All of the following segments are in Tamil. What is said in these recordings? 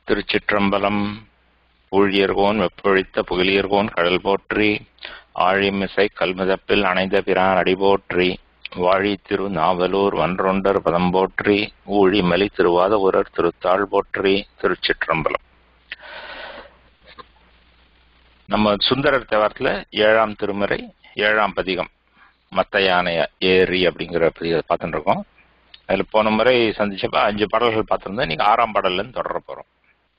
திருச்சிற்றம்பலம் ஊழியர்கோன் வெப்பொழித்த புகழியர்கோன் கடல் போற்றி ஆழிமிசை கல்முதப்பில் அணைந்த பிரான் அடி போற்றி வாழி திரு நாவலூர் வன்றொண்டர் பதம் போற்றி ஊழிமலி திருவாத ஊரர் திருத்தாள் போற்றி திருச்சிற்றம்பலம் நம்ம சுந்தரர் தேவாரத்துல ஏழாம் திருமுறை ஏழாம் பதிகம் மத்த யானைய ஏரி அப்படிங்கிற பதிகத்தை பார்த்துட்டு இருக்கோம் அதுல போன முறை சந்திச்சப்ப அஞ்சு பாடல்கள் பார்த்திருந்தோம் இன்னைக்கு ஆறாம் பாடல்ல இருந்து தொடர போறோம்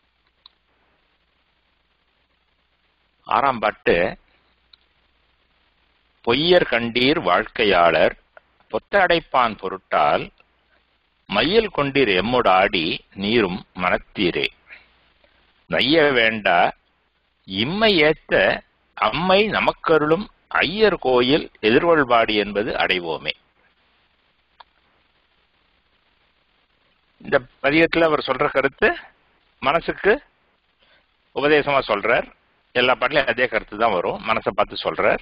ஆறாம் பாட்டு பொய்யர் கண்டீர் வாழ்க்கையாளர் பொத்த அடைப்பான் பொருட்டால் மையல் கொண்டீர் எம்முடாடி நீரும் மனத்தீரே நைய வேண்டா இம்மை ஏத்த அம்மை நமக்கருளும் ஐயர் கோயில் எதிர்கொள்பாடி என்பது அடைவோமே இந்த பதியத்துல அவர் சொல்ற கருத்து மனசுக்கு உபதேசமா சொல்றார் எல்லா பாட்டிலையும் அதே கருத்து தான் வரும் மனசை பார்த்து சொல்றார்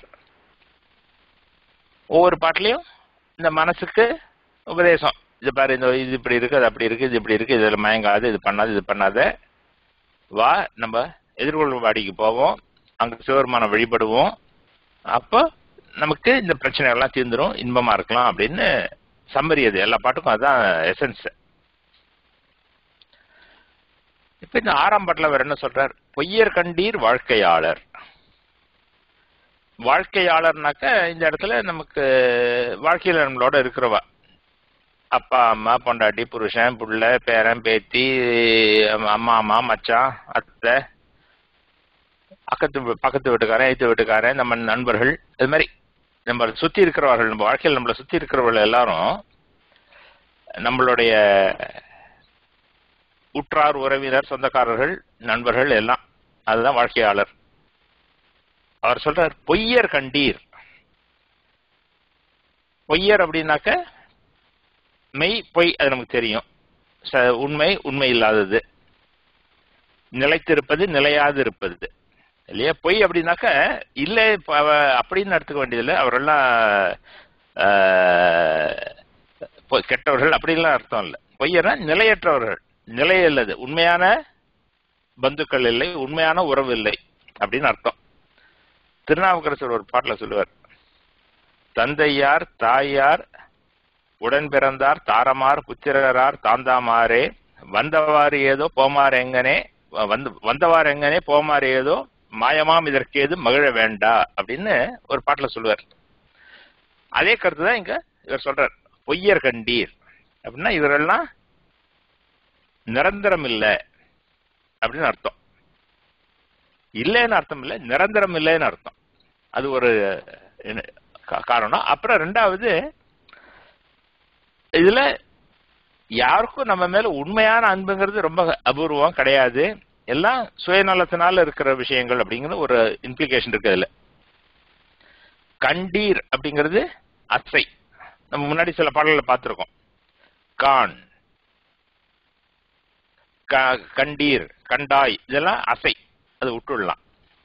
ஒவ்வொரு பாட்டிலையும் இந்த மனசுக்கு உபதேசம் இது பாரு இந்த இது இப்படி இருக்கு அது அப்படி இருக்கு இது இப்படி இருக்கு இதுல மயங்காது இது பண்ணாது இது பண்ணாத வா நம்ம எதிர்கொள்வாடிக்கு போவோம் அங்க சிவருமான வழிபடுவோம் அப்போ நமக்கு இந்த பிரச்சனை எல்லாம் தீர்ந்துரும் இன்பமா இருக்கலாம் அப்படின்னு சம்மரி அது எல்லா பாட்டுக்கும் அதுதான் எசன்ஸ் இப்ப இந்த ஆறாம் பாட்டில் அவர் என்ன சொல்றார் பொய்யர் கண்டீர் வாழ்க்கையாளர் வாழ்க்கையாளர்னாக்க இந்த இடத்துல நமக்கு வாழ்க்கையில நம்மளோட இருக்கிறவா அப்பா அம்மா பொண்டாட்டி புருஷன் புள்ள பேரன் பேத்தி அம்மா அம்மா மச்சான் அத்தை அக்கத்து பக்கத்து வீட்டுக்காரன் எய்த்து வீட்டுக்காரன் நம்ம நண்பர்கள் இது மாதிரி நம்ம சுத்தி இருக்கிறவர்கள் நம்ம வாழ்க்கையில் நம்மளை சுத்தி இருக்கிறவர்கள் எல்லாரும் நம்மளுடைய உற்றார் உறவினர் சொந்தக்காரர்கள் நண்பர்கள் எல்லாம் அதுதான் வாழ்க்கையாளர் அவர் சொல்றார் பொய்யர் கண்டீர் பொய்யர் அப்படின்னாக்க மெய் பொய் அது நமக்கு தெரியும் உண்மை உண்மை இல்லாதது நிலைத்திருப்பது நிலையாது இருப்பது இல்லையா பொய் அப்படின்னாக்க இல்லை அப்படின்னு எடுத்துக்க வேண்டியதில்லை அவரெல்லாம் கெட்டவர்கள் அப்படின்லாம் அர்த்தம் இல்லை பொய்யர்னா நிலையற்றவர்கள் நிலை இல்லது உண்மையான பந்துக்கள் இல்லை உண்மையான உறவு இல்லை அப்படின்னு அர்த்தம் திருநாவுக்கரசர் ஒரு பாட்டில் சொல்லுவார் தந்தையார் தாயார் உடன் பிறந்தார் தாரமார் புத்திரரார் தாந்தாமாரே வந்தவாறு ஏதோ போமாறு எங்கனே வந்து வந்தவாறு எங்கனே போமாறு ஏதோ மாயமாம் இதற்கேது மகிழ வேண்டா அப்படின்னு ஒரு பாட்டில் சொல்லுவார் அதே கருத்து தான் இங்க இவர் சொல்றார் பொய்யர் கண்டீர் அப்படின்னா இவரெல்லாம் நிரந்தரம் இல்லை அப்படின்னு அர்த்தம் இல்லைன்னு அர்த்தம் இல்லை நிரந்தரம் இல்லைன்னு அர்த்தம் அது ஒரு காரணம் அப்புறம் ரெண்டாவது இதுல யாருக்கும் நம்ம மேல உண்மையான அன்புங்கிறது ரொம்ப அபூர்வம் கிடையாது எல்லாம் சுயநலத்தினால இருக்கிற விஷயங்கள் அப்படிங்கிற ஒரு இம்ப்ளிகேஷன் இருக்கு அதுல கண்டீர் அப்படிங்கிறது அசை நம்ம முன்னாடி சில பாடல்களை பார்த்திருக்கோம் கான் கண்டீர் கண்டாய் இதெல்லாம் அசை அது விட்டுடலாம்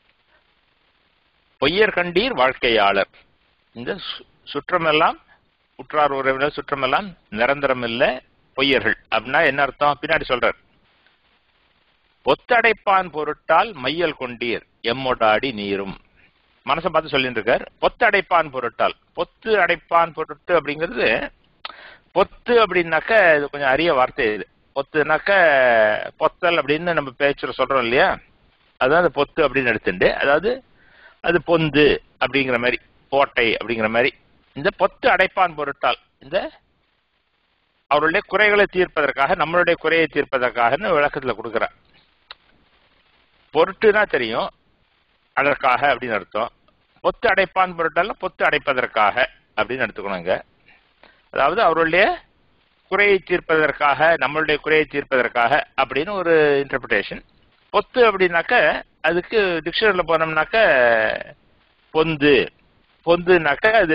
பொய்யர் கண்டீர் வாழ்க்கையாளர் இந்த சுற்றமெல்லாம் உற்றார் உறவினர் சுற்றமெல்லாம் நிரந்தரம் இல்ல பொய்யர்கள் அப்படின்னா என்ன அர்த்தம் பின்னாடி சொல்றார் பொத்தடைப்பான் பொருட்டால் மையல் கொண்டீர் எம்மொடாடி நீரும் மனசை பார்த்து சொல்லிட்டு இருக்கார் பொத்தடைப்பான் பொருட்டால் பொத்து அடைப்பான் பொருட்டு அப்படிங்கிறது பொத்து அப்படின்னாக்க இது கொஞ்சம் அரிய வார்த்தை இது பொத்துனாக்க பொத்தல் அப்படின்னு நம்ம பேச்சுல சொல்றோம் இல்லையா அதான் அந்த பொத்து அப்படின்னு எடுத்துட்டு அதாவது அது பொந்து அப்படிங்கிற மாதிரி கோட்டை அப்படிங்கிற மாதிரி இந்த பொத்து அடைப்பான் பொருட்டால் இந்த அவருடைய குறைகளை தீர்ப்பதற்காக நம்மளுடைய குறையை தீர்ப்பதற்காக விளக்கத்துல கொடுக்குறார் பொருட்டுனா தெரியும் அதற்காக அப்படின்னு அர்த்தம் பொத்து அடைப்பான் பொருட்டால் பொத்து அடைப்பதற்காக அப்படின்னு எடுத்துக்கணுங்க அதாவது அவருடைய குறையை தீர்ப்பதற்காக நம்மளுடைய குறையை தீர்ப்பதற்காக அப்படின்னு ஒரு இன்டர்பிரிட்டேஷன் பொத்து அப்படின்னாக்க அதுக்கு டிக்ஷனரியில் போனோம்னாக்க பொந்து பொந்துனாக்க அது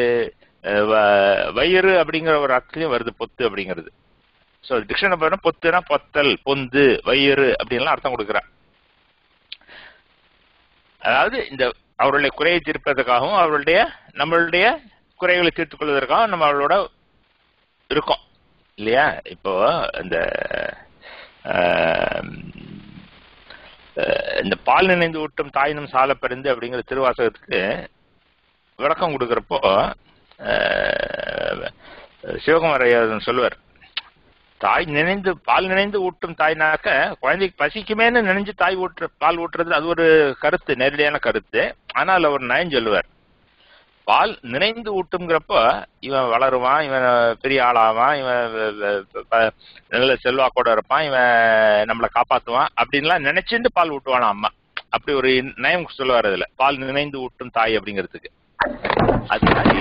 வயிறு அப்படிங்கிற ஒரு அர்த்தத்தையும் வருது பொத்து அப்படிங்கிறது ஸோ டிக்ஷனரி போனோம் பொத்துனா பொத்தல் பொந்து வயிறு அப்படின்லாம் அர்த்தம் கொடுக்குறா அதாவது இந்த அவருடைய குறையை தீர்ப்பதற்காகவும் அவருடைய நம்மளுடைய குறைகளை தீர்த்துக் கொள்வதற்காகவும் நம்ம அவளோட இருக்கோம் இல்லையா இப்போ இந்த அஹ், இந்த பால் நினைந்து ஊட்டும் தாயினும் சால பெருந்து அப்படிங்கிற திருவாசகத்துக்கு விளக்கம் கொடுக்கறப்போ அஹ், சிவகுமார் ஐயா சொல்லுவார் தாய் நினைந்து பால் நினைந்து ஊட்டும் தாய்னாக்க குழந்தைக்கு பசிக்குமேன்னு நினைஞ்சு தாய் ஊற்று பால் ஊட்டுறது அது ஒரு கருத்து நேரடியான கருத்து ஆனால் அதுல ஒரு நயம் சொல்லுவார் பால் நினைந்து ஊட்டுங்கிறப்போ இவன் வளருவான் இவன் பெரிய ஆளாவான் இவன் வ- வ- வ- ப- நல்ல செல்வாக்கோட இருப்பான் இவன் நம்மளை காப்பாத்துவான் அப்படின்லாம் நினைச்சுட்டு பால் ஊட்டுவானா அம்மா அப்படி ஒரு நயம் சொல்லுவார் அதுல பால் நினைந்து ஊட்டும் தாய் அப்படிங்கிறதுக்கு அது மாதிரி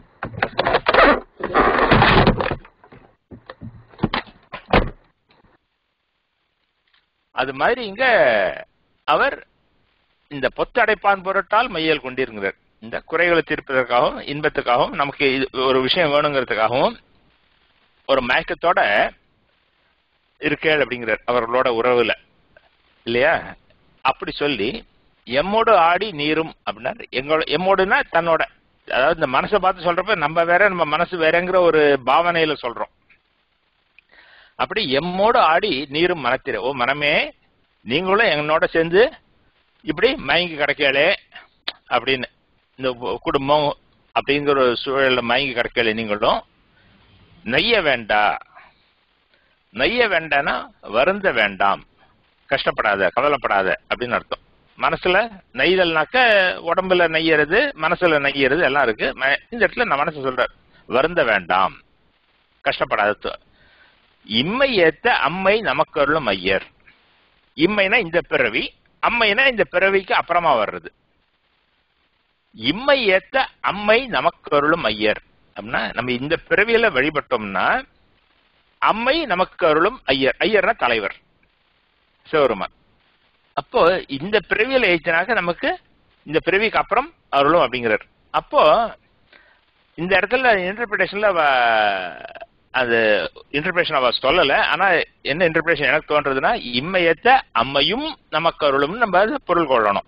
அது மாதிரி இங்க அவர் இந்த பொத்து அடைப்பான் பொருட்டால் மையல் கொண்டிருக்கிறார் இந்த குறைகளை தீர்ப்பதற்காகவும் இன்பத்துக்காகவும் நமக்கு இது ஒரு விஷயம் வேணுங்கிறதுக்காகவும் ஒரு மயக்கத்தோட இருக்கேள் அப்படிங்கிறார் அவர்களோட உறவுல இல்லையா அப்படி சொல்லி எம்மோடு ஆடி நீரும் அப்படின்னாரு எங்களோட எம்மோடுனா தன்னோட அதாவது இந்த மனசை பார்த்து சொல்றப்ப நம்ம வேற நம்ம மனசு வேறங்கிற ஒரு பாவனையில சொல்றோம் அப்படி எம்மோடு ஆடி நீரும் மனத்திர ஓ மனமே நீங்களும் என்னோட சேர்ந்து இப்படி மயங்கி கிடக்கலே அப்படின்னு இந்த கு- குடும்பம் அப்படிங்கிற ஒரு சூழல்ல மயங்கி கிடக்கல நீங்களும் நெய்ய வேண்டா நெய்ய வேண்டானா வருந்த வேண்டாம் கஷ்டப்படாத கவலைப்படாத அப்படின்னு அர்த்தம் மனசுல நெய்தல்னாக்க உடம்புல நெய்யறது மனசுல நெய்யறது எல்லாம் இருக்கு ம- இந்த இடத்துல நான் மனசு சொல்றார் வருந்த வேண்டாம் கஷ்டப்படாத து- இம்மை ஏத்த அம்மை நமக்கு அருளும் ஐயர் இம்மைனா இந்த பிறவி அம்மைனா இந்த பிறவிக்கு அப்புறமா வர்றது இம்மை ஏத்த அம்மை நமக்கு அருளும் ஐயர் அப்படின்னா நம்ம இந்த பிறவியில வழிபட்டோம்னா அம்மை நமக்கு அருளும் ஐயர் ஐயர்னா தலைவர் சிவருமான் அப்போ இந்த பிறவியில ஏற்றினாக்க நமக்கு இந்த பிறவிக்கு அப்புறம் அருளும் அப்படிங்கிறார் அப்போ இந்த இடத்துல இன்டர்பிரேஷன்ல அது இன்டர்பிரேஷன் அவ சொல்லல ஆனா என்ன இன்டர்பிரேஷன் எனக்கு தோன்றதுன்னா இம்மையத்த அம்மையும் நமக்கு அருளும் நம்ம அதை பொருள் கொள்ளணும்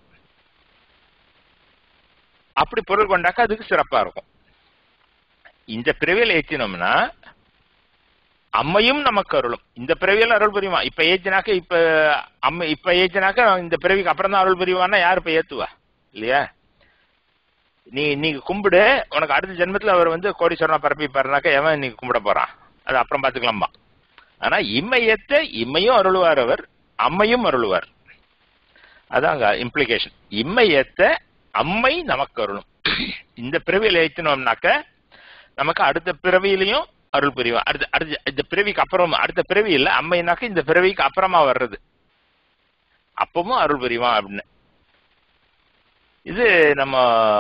அப்படி பொருள் கொண்டாக்க அதுக்கு சிறப்பா இருக்கும் இந்த பிறவியில ஏற்றினோம்னா அம்மையும் நமக்கு அருளும் இந்த பிறவியில அருள் புரியுமா இப்ப ஏற்றினாக்க இப்ப அம்மை இப்ப ஏற்றினாக்க இந்த பிறவிக்கு அப்புறம் தான் அருள் புரியுவான்னா யார் இப்ப ஏத்துவா இல்லையா நீ நீங்க கும்பிடு உனக்கு அடுத்த ஜென்மத்துல அவர் வந்து கோடீஸ்வரனா பரப்பி பாருனாக்க எவன் இன்னைக்கு கும்பிட போறான் அது அப்புறம் பாத்துக்கலாமா ஆனா இம்மையத்த இம்மையும் அருளுவார் அவர் அம்மையும் அருளுவார் அதாங்க இம்ப்ளிகேஷன் இம்மையத்த அம்மை நமக்கு அருளும் இந்த பிறவியில ஏற்றினோம்னாக்க நமக்கு அடுத்த பிறவியிலையும் அருள் புரியும் அடுத்த அடுத்த இந்த பிறவிக்கு அப்புறம் அடுத்த பிறவி இல்ல அம்மைனாக்க இந்த பிறவிக்கு அப்புறமா வர்றது அப்பவும் அருள் புரிவான் அப்படின்னு இது நம்ம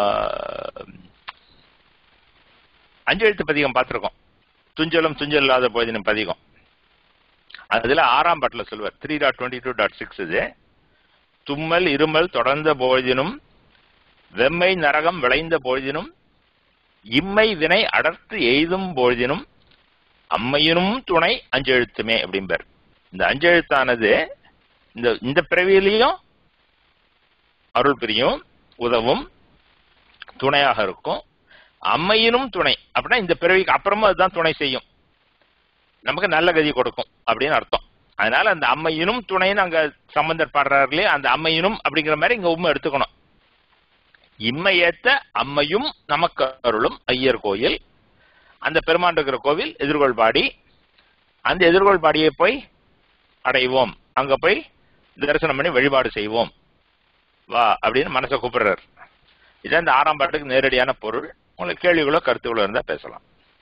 அஞ்செழுத்து பதிகம் பார்த்திருக்கோம் துஞ்சலும் துஞ்சல் இல்லாத போதினும் பதிகம் அதுல ஆறாம் பாட்டுல சொல்வார் three dot twenty two dot six இது தும்மல் இருமல் தொடர்ந்த பொழுதினும் வெம்மை நரகம் விளைந்த பொழுதினும் இம்மை வினை அடர்த்து எய்தும் பொழுதினும் அம்மையினும் துணை அஞ்செழுத்துமே அப்படிம்பார் இந்த அஞ்செழுத்தானது இந்த இந்த பிறவியிலையும் அருள் பிரியும் உதவும் துணையாக இருக்கும் அம்மையினும் துணை அப்படின்னா இந்த பிறவிக்கு அப்புறமும் அதுதான் துணை செய்யும் நமக்கு நல்ல கதி கொடுக்கும் அப்படின்னு அர்த்தம் அதனால அந்த அம்மையினும் துணைன்னு அங்க சம்பந்தர் பாடுறாருலே அந்த அம்மையினும் அப்படிங்கிற மாதிரி இங்க உண்மை எடுத்துக்கணும் இம்மையேத்த அம்மையும் நமக்கு அருளும் ஐயர் கோயில் அந்த பெருமான் இருக்கிற கோவில் எதிர்கொள்பாடி அந்த எதிர்கொள்பாடியை போய் அடைவோம் அங்க போய் தரிசனம் பண்ணி வழிபாடு செய்வோம் வா அப்படின்னு மனசை கூப்பிடுறாரு இதான் இந்த ஆறாம் பாட்டுக்கு நேரடியான பொருள் உங்களுக்கு கேள்விகளோ கருத்துகளோ இருந்தா பேசலாம்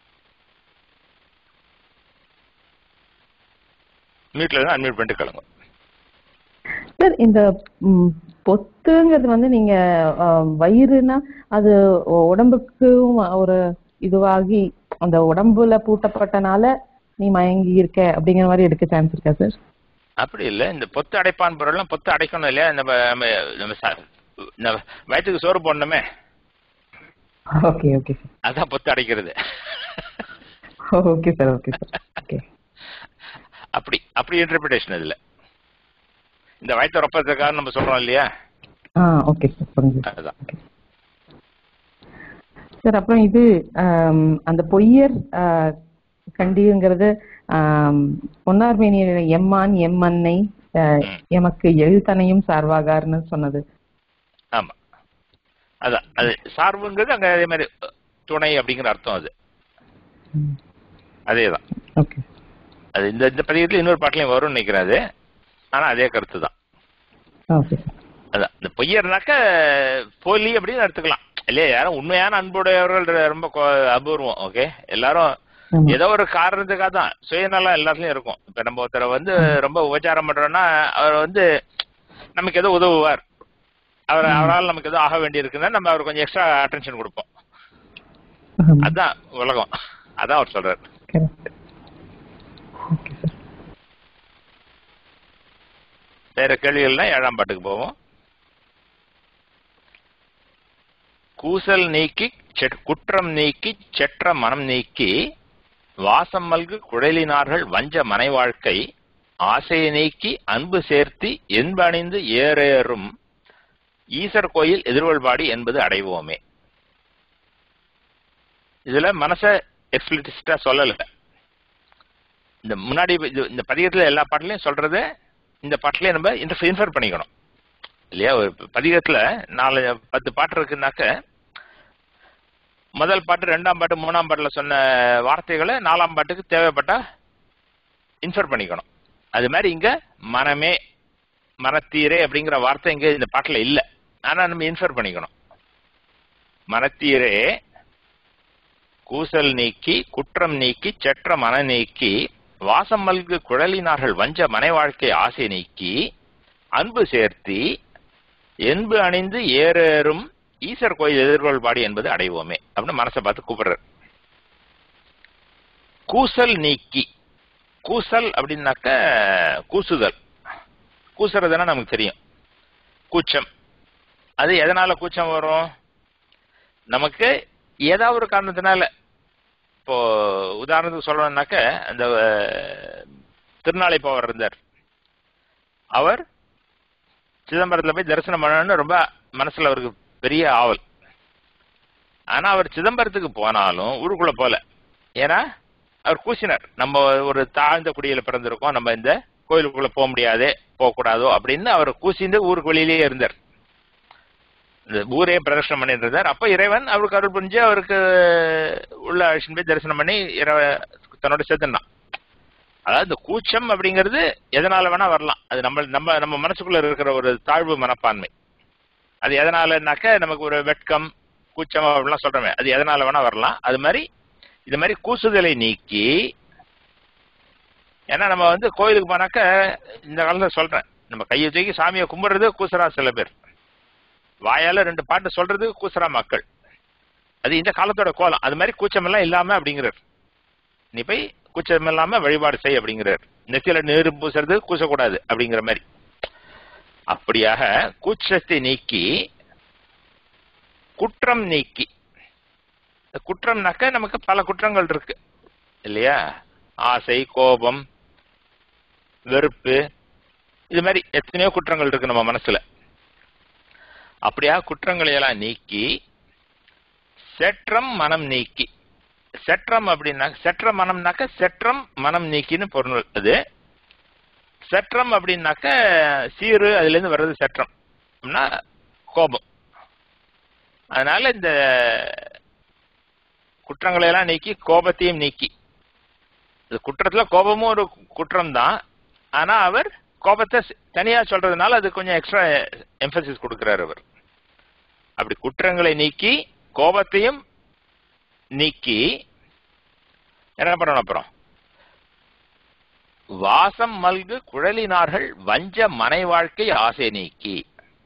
மியூட்ல இருந்தா அன்மியூட் பண்ணிட்டு கிளம்புங்க சார் இந்த ம், பொத்துங்கிறது வந்து நீங்க ஆ, வயிறுனா அது உ- உடம்புக்கும் ஒரு இதுவாகி அந்த உடம்புல பூட்டப்பட்டனால நீ மயங்கி இருக்க அப்படிங்கிற மாதிரி எடுக்க சான்ஸ் இருக்கா சார் அப்படி இல்ல இந்த பொத்து அடைப்பான் பொருள்லாம் பொத்து அடைக்கணும் இல்லையா நம்ம நம்ம நம்ம ச- நம்ம வயிற்றுக்கு சோறு போடணுமே ஓகே ஓகே சார் அதான் பொத்து அடைக்கிறது okay sir okay sir okay அப்படி அப்படி இன்டர்பிரிட்டேஷன் இதுல இந்த வயிற்று ரொப்பத்துக்காக நம்ம சொல்றோம் இல்லையா ஆ ஓகே சார் புரிஞ்சுது அதுதான் ஓகே சார் அப்புறம் இது ஆம், அந்த பொய்யர் ஆ, கண்டிங்கிறது ஆம், பொன்னார்மேனியர் எம்மான் எம்மன்னை அஹ், ம். எமக்கு எழுத்தனையும் சார்வாகார்னு சொன்னது ஆமா அதான் அது சார்புங்கிறது அங்க அதே மாதிரி துணை அப்படிங்கிற அர்த்தம் அது அதேதான் ஓகே அது இந்த இந்த பதிகத்துல இன்னொரு பாட்டுலயும் வரும்னு நினைக்கிறேன் அது ஆனா அதே கருத்து தான் ஓகே சார் அதான் இந்த பொய்யர்னாக்க போலி அப்படின்னு எடுத்துக்கலாம் இல்லையா யாரும் உண்மையான அன்புடையவர்கள் ரொம்ப கொ- அபூர்வம் ஓகே எல்லாரும் ஆமா. ஏதோ ஒரு காரணத்துக்காக தான் சுயநலம் எல்லாத்துலயும் இருக்கும் இப்ப நம்ம ஒருத்தரை வந்து ரொம்ப உபச்சாரம் பண்றோம்னா அவர் வந்து நமக்கு ஏதோ உதவுவார் அவர் அவரால் நமக்கு ஏதோ ஆக வேண்டி இருக்குன்னா நம்ம அவர் கொஞ்சம் எக்ஸ்ட்ரா அட்டென்ஷன் கொடுப்போம் ஆமா. அதான் உலகம் அதான் அவர் சொல்றாரு Correct. ஓகே சார் வேற கேள்விகள்னா ஏழாம் பாட்டுக்கு போவோம் கூசல் நீக்கி செட்- குற்றம் நீக்கி செற்ற மனம் நீக்கி வாசம் மல்கு குழலினார்கள் வஞ்ச மனை வாழ்க்கை ஆசையை நீக்கி அன்பு சேர்த்தி என்பணிந்து ஏறேறும் ஈசர் கோயில் எதிர்வல்பாடி என்பது அடைவோமே இதுல மனச எக்ஸ்பிளிசிட்டா சொல்லல இந்த முன்னாடி இது- இந்த பதிகத்துல எல்லா பாட்டுலயும் சொல்றது இந்த பாட்டுலயே நம்ம இன்ஃபர் பண்ணிக்கணும் இல்லையா ஒரு பதிகத்துல நாலு பத்து பாட்டு இருக்குன்னாக்க முதல் பாட்டு ரெண்டாம் பாட்டு மூணாம் பாட்டுல சொன்ன வார்த்தைகளை நாலாம் பாட்டுக்கு தேவைப்பட்டா இன்ஃபர் பண்ணிக்கணும் அது மாதிரி இங்க மனமே மனத்தீரே அப்படிங்கிற வார்த்தை இங்க இந்த பாட்டுல இல்ல ஆனா நம்ம இன்ஃபர் பண்ணிக்கணும் மனத்தீரே கூசல் நீக்கி குற்றம் நீக்கி செற்ற மன நீக்கி வாசம் மல்கு குழலினார்கள் வஞ்ச மனை வாழ்க்கை ஆசை நீக்கி அன்பு சேர்த்தி என்பு அணிந்து ஏறேறும் ஈசர் கோயில் எதிர்கொள்பாடி என்பது அடைவோமே அப்படின்னு மனசை பார்த்து கூப்பிடுறார் கூசல் நீக்கி கூசல் அப்படின்னாக்க கூசுதல் கூசுறதுன்னா நமக்கு தெரியும் கூச்சம் அது எதனால கூச்சம் வரும் நமக்கு ஏதாவது ஒரு காரணத்தினால இப்போ உதாரணத்துக்கு சொல்லணும்னாக்க அந்த அஹ், திருநாளை போவர் இருந்தார் அவர் சிதம்பரத்துல போய் தரிசனம் பண்ணணும்னு ரொம்ப மனசுல அவருக்கு பெரிய ஆவல் ஆனா அவர் சிதம்பரத்துக்கு போனாலும் ஊருக்குள்ள போல ஏன்னா அவர் கூசினார் நம்ம ஒரு தாழ்ந்த குடியில பிறந்திருக்கோம் நம்ம இந்த கோயிலுக்குள்ள போக முடியாதே போகக்கூடாதோ அப்படின்னு அவர் கூசிந்து ஊருக்கு வெளியிலேயே இருந்தார் இந்த ஊரே பிரதர்ஷனம் பண்ணிட்டு இருந்தார் அப்ப இறைவன் அவருக்கு அருள் புரிஞ்சு அவருக்கு உள்ள அழைச்சின்னு போய் தரிசனம் பண்ணி இறைவ தன்னோட சேர்த்துனான் அதாவது இந்த கூச்சம் அப்படிங்கிறது எதனால வேணா வரலாம் அது நம்ம நம்ம நம்ம மனசுக்குள்ள இருக்கிற ஒரு தாழ்வு மனப்பான்மை அது எதனாலனாக்க நமக்கு ஒரு வெட்கம் கூச்சம் அப்படிலாம் சொல்றோமே அது எதனால வேணா வரலாம் அது மாதிரி இது மாதிரி கூசுதலை நீக்கி ஏன்னா நம்ம வந்து கோயிலுக்கு போனாக்க இந்த காலத்துல சொல்றேன் நம்ம கையை தூக்கி சாமியை கும்பிடுறது கூசுறா சில பேர் வாயால ரெண்டு பாட்டு சொல்றது கூசுறா மக்கள் அது இந்த காலத்தோட கோலம் அது மாதிரி கூச்சம் எல்லாம் இல்லாம அப்படிங்கிறார் நீ போய் கூச்சம் இல்லாம வழிபாடு செய் அப்படிங்கிறார் நெத்தியில நீர் பூசுறது கூசக்கூடாது அப்படிங்கிற மாதிரி அப்படியாக கூச்சத்தை நீக்கி குற்றம் நீக்கி இந்த குற்றம்னாக்க நமக்கு பல குற்றங்கள் இருக்கு இல்லையா ஆசை கோபம் வெறுப்பு இது மாதிரி எத்தனையோ குற்றங்கள் இருக்கு நம்ம மனசுல அப்படியா குற்றங்களை எல்லாம் நீக்கி செற்றம் மனம் நீக்கி செற்றம் அப்படின்னா செற்ற மனம்னாக்க செற்றம் மனம் நீக்கின்னு பொருள் அது செற்றம் அப்படின்னாக்க சீரு அதுல இருந்து வர்றது செற்றம் அப்படின்னா கோபம் அதனால இந்த குற்றங்களை எல்லாம் நீக்கி கோபத்தையும் நீக்கி இந்த குற்றத்துல கோபமும் ஒரு குற்றம் தான் ஆனா அவர் கோபத்தை ஸ்- தனியா சொல்றதுனால அது கொஞ்சம் எக்ஸ்ட்ரா எம்பசிஸ் கொடுக்கிறார் அவர் அப்படி குற்றங்களை நீக்கி கோபத்தையும் நீக்கி என்ன பண்ணணும் அப்புறம் வாசம் மல்கு குழலினார்கள் வஞ்ச மனை வாழ்க்கை ஆசை நீக்கி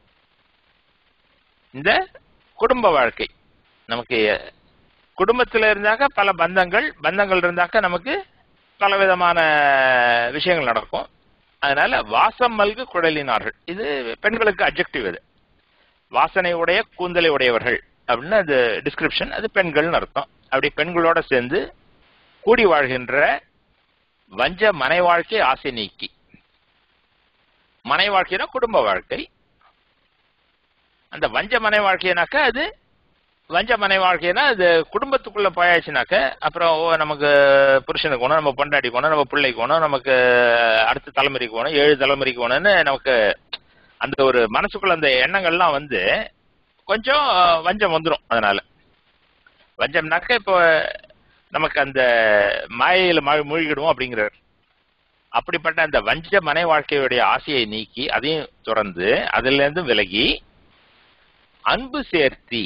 இந்த குடும்ப வாழ்க்கை நமக்கு குடும்பத்துல இருந்தாக்க பல பந்தங்கள் பந்தங்கள் இருந்தாக்க நமக்கு பல விதமான விஷயங்கள் நடக்கும் அதனால வாசம் மல்கு குழலினார்கள் இது பெண்களுக்கு அப்ஜெக்டிவ் இது வாசனை உடைய கூந்தலை உடையவர்கள் அப்படின்னு அது டிஸ்கிரிப்ஷன் அது பெண்கள்னு அர்த்தம் அப்படி பெண்களோட சேர்ந்து கூடி வாழ்கின்ற வஞ்ச மனை வாழ்க்கை ஆசை நீக்கி மனை வாழ்க்கைனா குடும்ப வாழ்க்கை அந்த வஞ்ச மனை வாழ்க்கைனாக்கா அது வஞ்ச மனை வாழ்க்கைனா அது குடும்பத்துக்குள்ள போயாச்சுனாக்க அப்புறம் ஓ நமக்கு புருஷனுக்கு வேணும் நம்ம பொண்டாட்டிக்கு வேணும் நம்ம பிள்ளைக்கு வேணும் நமக்கு அடுத்த தலைமுறைக்கு வேணும் ஏழு தலைமுறைக்கு வேணும்னு நமக்கு அந்த ஒரு மனசுக்குள்ள அந்த எண்ணங்கள்லாம் வந்து கொஞ்சம் வஞ்சம் வந்துடும் அதனால வஞ்சம்னாக்க இப்போ நமக்கு அந்த மாயையில மழை மூழ்கிடுவோம் அப்படிங்கிறார் அப்படிப்பட்ட அந்த வஞ்ச மனை வாழ்க்கையுடைய ஆசையை நீக்கி அதையும் துறந்து அதுல இருந்து விலகி அன்பு சேர்த்தி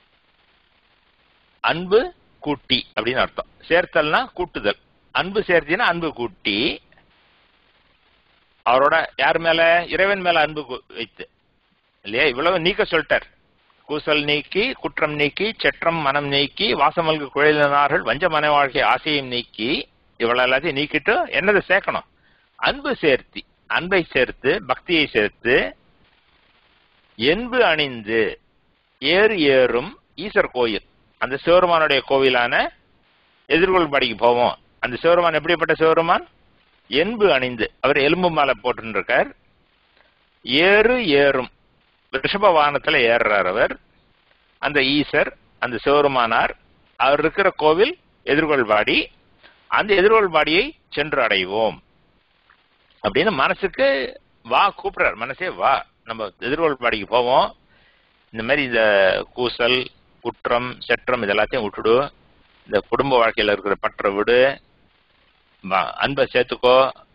அன்பு கூட்டி அப்படின்னு அர்த்தம் சேர்த்தல்னா கூட்டுதல் அன்பு சேர்த்தினா அன்பு கூட்டி அவரோட யார் மேல இறைவன் மேல அன்பு கு- வைத்து இல்லையா இவ்வளவு நீக்க சொல்லிட்டார் கூசல் நீக்கி குற்றம் நீக்கி செற்றம் மனம் நீக்கி வாசமல்கு குழலினார்கள் வஞ்ச மன வாழ்க்கை ஆசையும் நீக்கி இவ்வளவு எல்லாத்தையும் நீக்கிட்டு என்னதை சேர்க்கணும் அன்பு சேர்த்தி அன்பை சேர்த்து பக்தியை சேர்த்து என்பு அணிந்து ஏறு ஏறும் ஈசர் கோயில் அந்த சிவருமானுடைய கோவிலான எதிர்கொள்படிக்கு போவோம் அந்த சிவருமான் எப்படிப்பட்ட சிவருமான் என்பு அணிந்து அவர் எலும்பு மாலை போட்டுருக்கார் ஏறு ஏறும் ரிஷப வாகனத்துல ஏறுறார் அவர் அந்த ஈசர் அந்த சிவருமானார் அவர் இருக்கிற கோவில் எதிர்கொள்பாடி அந்த எதிர்கொள்பாடியை சென்று அடைவோம் அப்படின்னு மனசுக்கு வா கூப்பிடுறார் மனசே வா நம்ம எதிர்கொள்பாடிக்கு போவோம் இந்த மாதிரி இந்த கூசல் குற்றம் செற்றம் இதெல்லாத்தையும் விட்டுடு இந்த குடும்ப வாழ்க்கையில இருக்கிற பற்ற விடு ம- அன்பை சேர்த்துக்கோ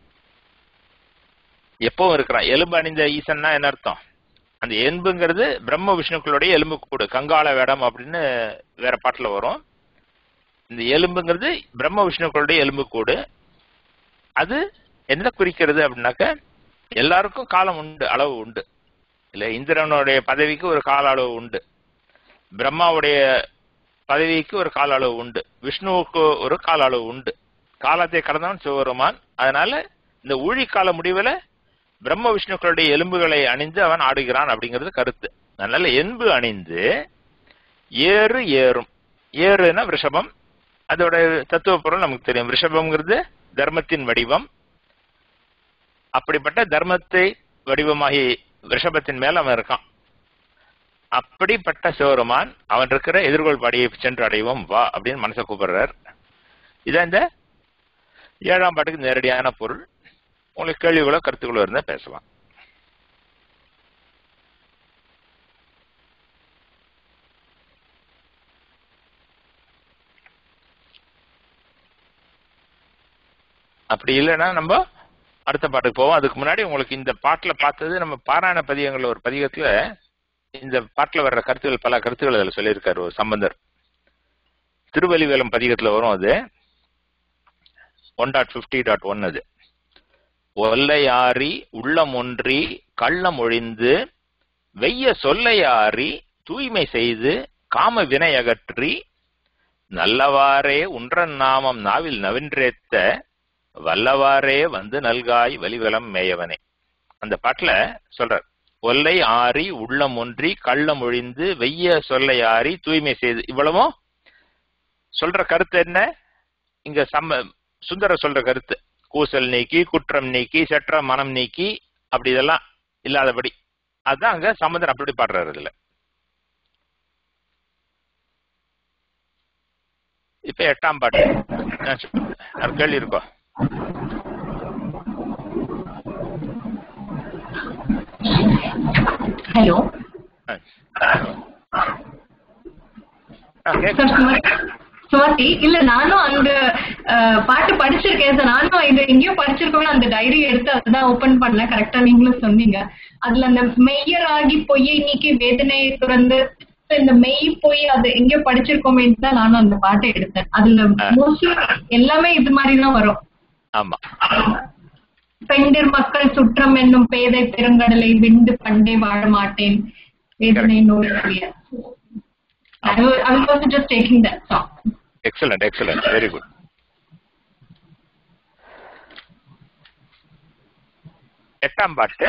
எப்பவும் இருக்கிறான் எலும்பு அணிந்த ஈசன்னா என்ன அர்த்தம் அந்த எலும்புங்கிறது பிரம்ம விஷ்ணுக்களுடைய எலும்பு கூடு கங்காள வேடம் அப்படின்னு வேற பாட்டுல வரும் இந்த எலும்புங்கிறது பிரம்ம விஷ்ணுக்களுடைய எலும்பு கூடு அது என்ன குறிக்கிறது அப்படின்னாக்க எல்லாருக்கும் காலம் உண்டு அளவு உண்டு இல்ல இந்திரனுடைய பதவிக்கு ஒரு கால அளவு உண்டு பிரம்மாவுடைய பதவிக்கு ஒரு கால அளவு உண்டு விஷ்ணுவுக்கு ஒரு கால அளவு உண்டு காலத்தை கடந்தவன் சிவபெருமான் அதனால இந்த ஊழி கால முடிவுல பிரம்ம விஷ்ணுக்களுடைய எலும்புகளை அணிந்து அவன் ஆடுகிறான் அப்படிங்கிறது கருத்து அதனால எலும்பு அணிந்து ஏறு ஏறும் ஏறுனா ரிஷபம் அதோட தத்துவ பொருள் நமக்கு தெரியும் ரிஷபம்ங்கிறது தர்மத்தின் வடிவம் அப்படிப்பட்ட தர்மத்தை வடிவமாகி ரிஷபத்தின் மேல அவன் இருக்கான் அப்படிப்பட்ட சிவருமான் அவன் இருக்கிற எதிர்கொள் பாடியை சென்று அடைவோம் வா அப்படின்னு மனசை கூப்பிடுறார் இதான் இந்த ஏழாம் பாட்டுக்கு நேரடியான பொருள் உங்களுக்கு கேள்விகளோ கருத்துக்களோ இருந்தா பேசலாம் அப்படி இல்லைன்னா நம்ம அடுத்த பாட்டுக்கு போவோம் அதுக்கு முன்னாடி உங்களுக்கு இந்த பாட்டுல பார்த்தது நம்ம பாராயண பதிகங்கள்ல ஒரு பதிகத்துல இந்த பாட்டுல வர்ற கருத்துக்கள் பல கருத்துக்கள் அதுல சொல்லியிருக்காரு ஒரு சம்பந்தர் திருவலிவேலம் பதிகத்துல வரும் அது one dot fifty dot one அது ஒல்லையாரி உள்ளம் ஒன்றி கள்ளம் ஒழிந்து வெய்ய சொல்லையாரி தூய்மை செய்து காம வினை அகற்றி நல்லவாறே உன்றன் நாமம் நாவில் நவின்றேத்த வல்லவாறே வந்து நல்காய் வலிவலம் மேயவனே அந்த பாட்டுல சொல்றார் ஒல்லை ஆறி உள்ளம் ஒன்றி கள்ளம் ஒழிந்து வெய்ய சொல்லை ஆறி தூய்மை செய்து இவ்வளவும் சொல்ற கருத்து என்ன இங்க சம்ம சுந்தர சொல்ற கருத்து கூசல் நீக்கி குற்றம் நீக்கி செற்ற மனம் நீக்கி அப்படி இதெல்லாம் இல்லாதபடி அதுதான் அங்க சம்பந்தர் அப்படி பாடுறாரு இதுல இப்ப எட்டாம் பாட்டு ஆ, சொல்லு. யார் கேள்வி இருக்கோ ஹலோ ஆ. ஆ, கேக்கு. சார் சுமதி சுமதி இல்ல நானும் அந்த அஹ், பாட்டு படிச்சிருக்கேன் சார் நானும் இது எங்கேயோ படிச்சிருக்கோம் அந்த டைரி எடுத்து அதுதான் ஓபன் பண்ணல கரெக்டா நீங்களும் சொன்னீங்க அதுல அந்த மெய்யராகி பொய்யை நீக்கி வேதனையை துறந்து இந்த மெய் பொய் அது எங்கேயோ படிச்சிருக்கோமேன்னு தான் நானும் அந்த பாட்டை எடுத்தேன் அதுல ஆ. மோஸ்ட்லி எல்லாமே இது மாதிரி தான் வரும் ஆமா பெண்டிர் மக்கள் சுற்றம் என்னும் பேதை பெருங்கடலை விண்டு பண்டே வாழ மாட்டேன் வேதனை நோய் புரிய I was, I was also just taking that song. Excellent excellent very good எட்டாம் பாட்டு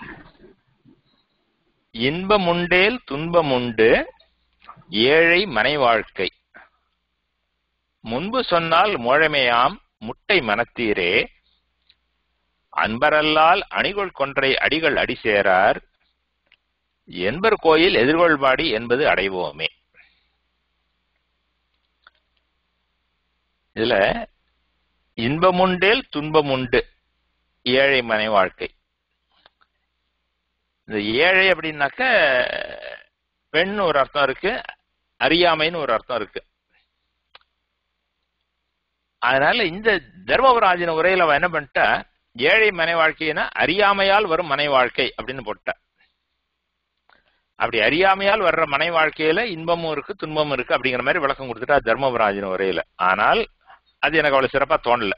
இன்பமுண்டேல் துன்பமுண்டு ஏழை மனை வாழ்க்கை முன்பு சொன்னால் மோழமையாம் முட்டை மனத்தீரே அன்பரல்லால் அணிகொள் கொன்றை அடிகள் அடி சேரார் என்பர் கோயில் எதிர்கொள்பாடி என்பது அடைவோமே இதுல இன்பமுண்டேல் துன்பமுண்டு ஏழை மனை வாழ்க்கை இந்த ஏழை அப்படின்னாக்க பெண் ஒரு அர்த்தம் இருக்கு அறியாமைன்னு ஒரு அர்த்தம் இருக்கு அதனால இந்த தர்மபுராஜின உரையில அவன் என்ன பண்ணிட்டா ஏழை மனை வாழ்க்கைனா அறியாமையால் வரும் மனை வாழ்க்கை அப்படின்னு போட்ட அப்படி அறியாமையால் வர்ற மனை வாழ்க்கையில இன்பமும் இருக்கு துன்பமும் இருக்கு அப்படிங்கிற மாதிரி விளக்கம் கொடுத்துட்டா தர்மபுராஜின உரையில ஆனால் அது எனக்கு அவ்வளவு சிறப்பா தோணல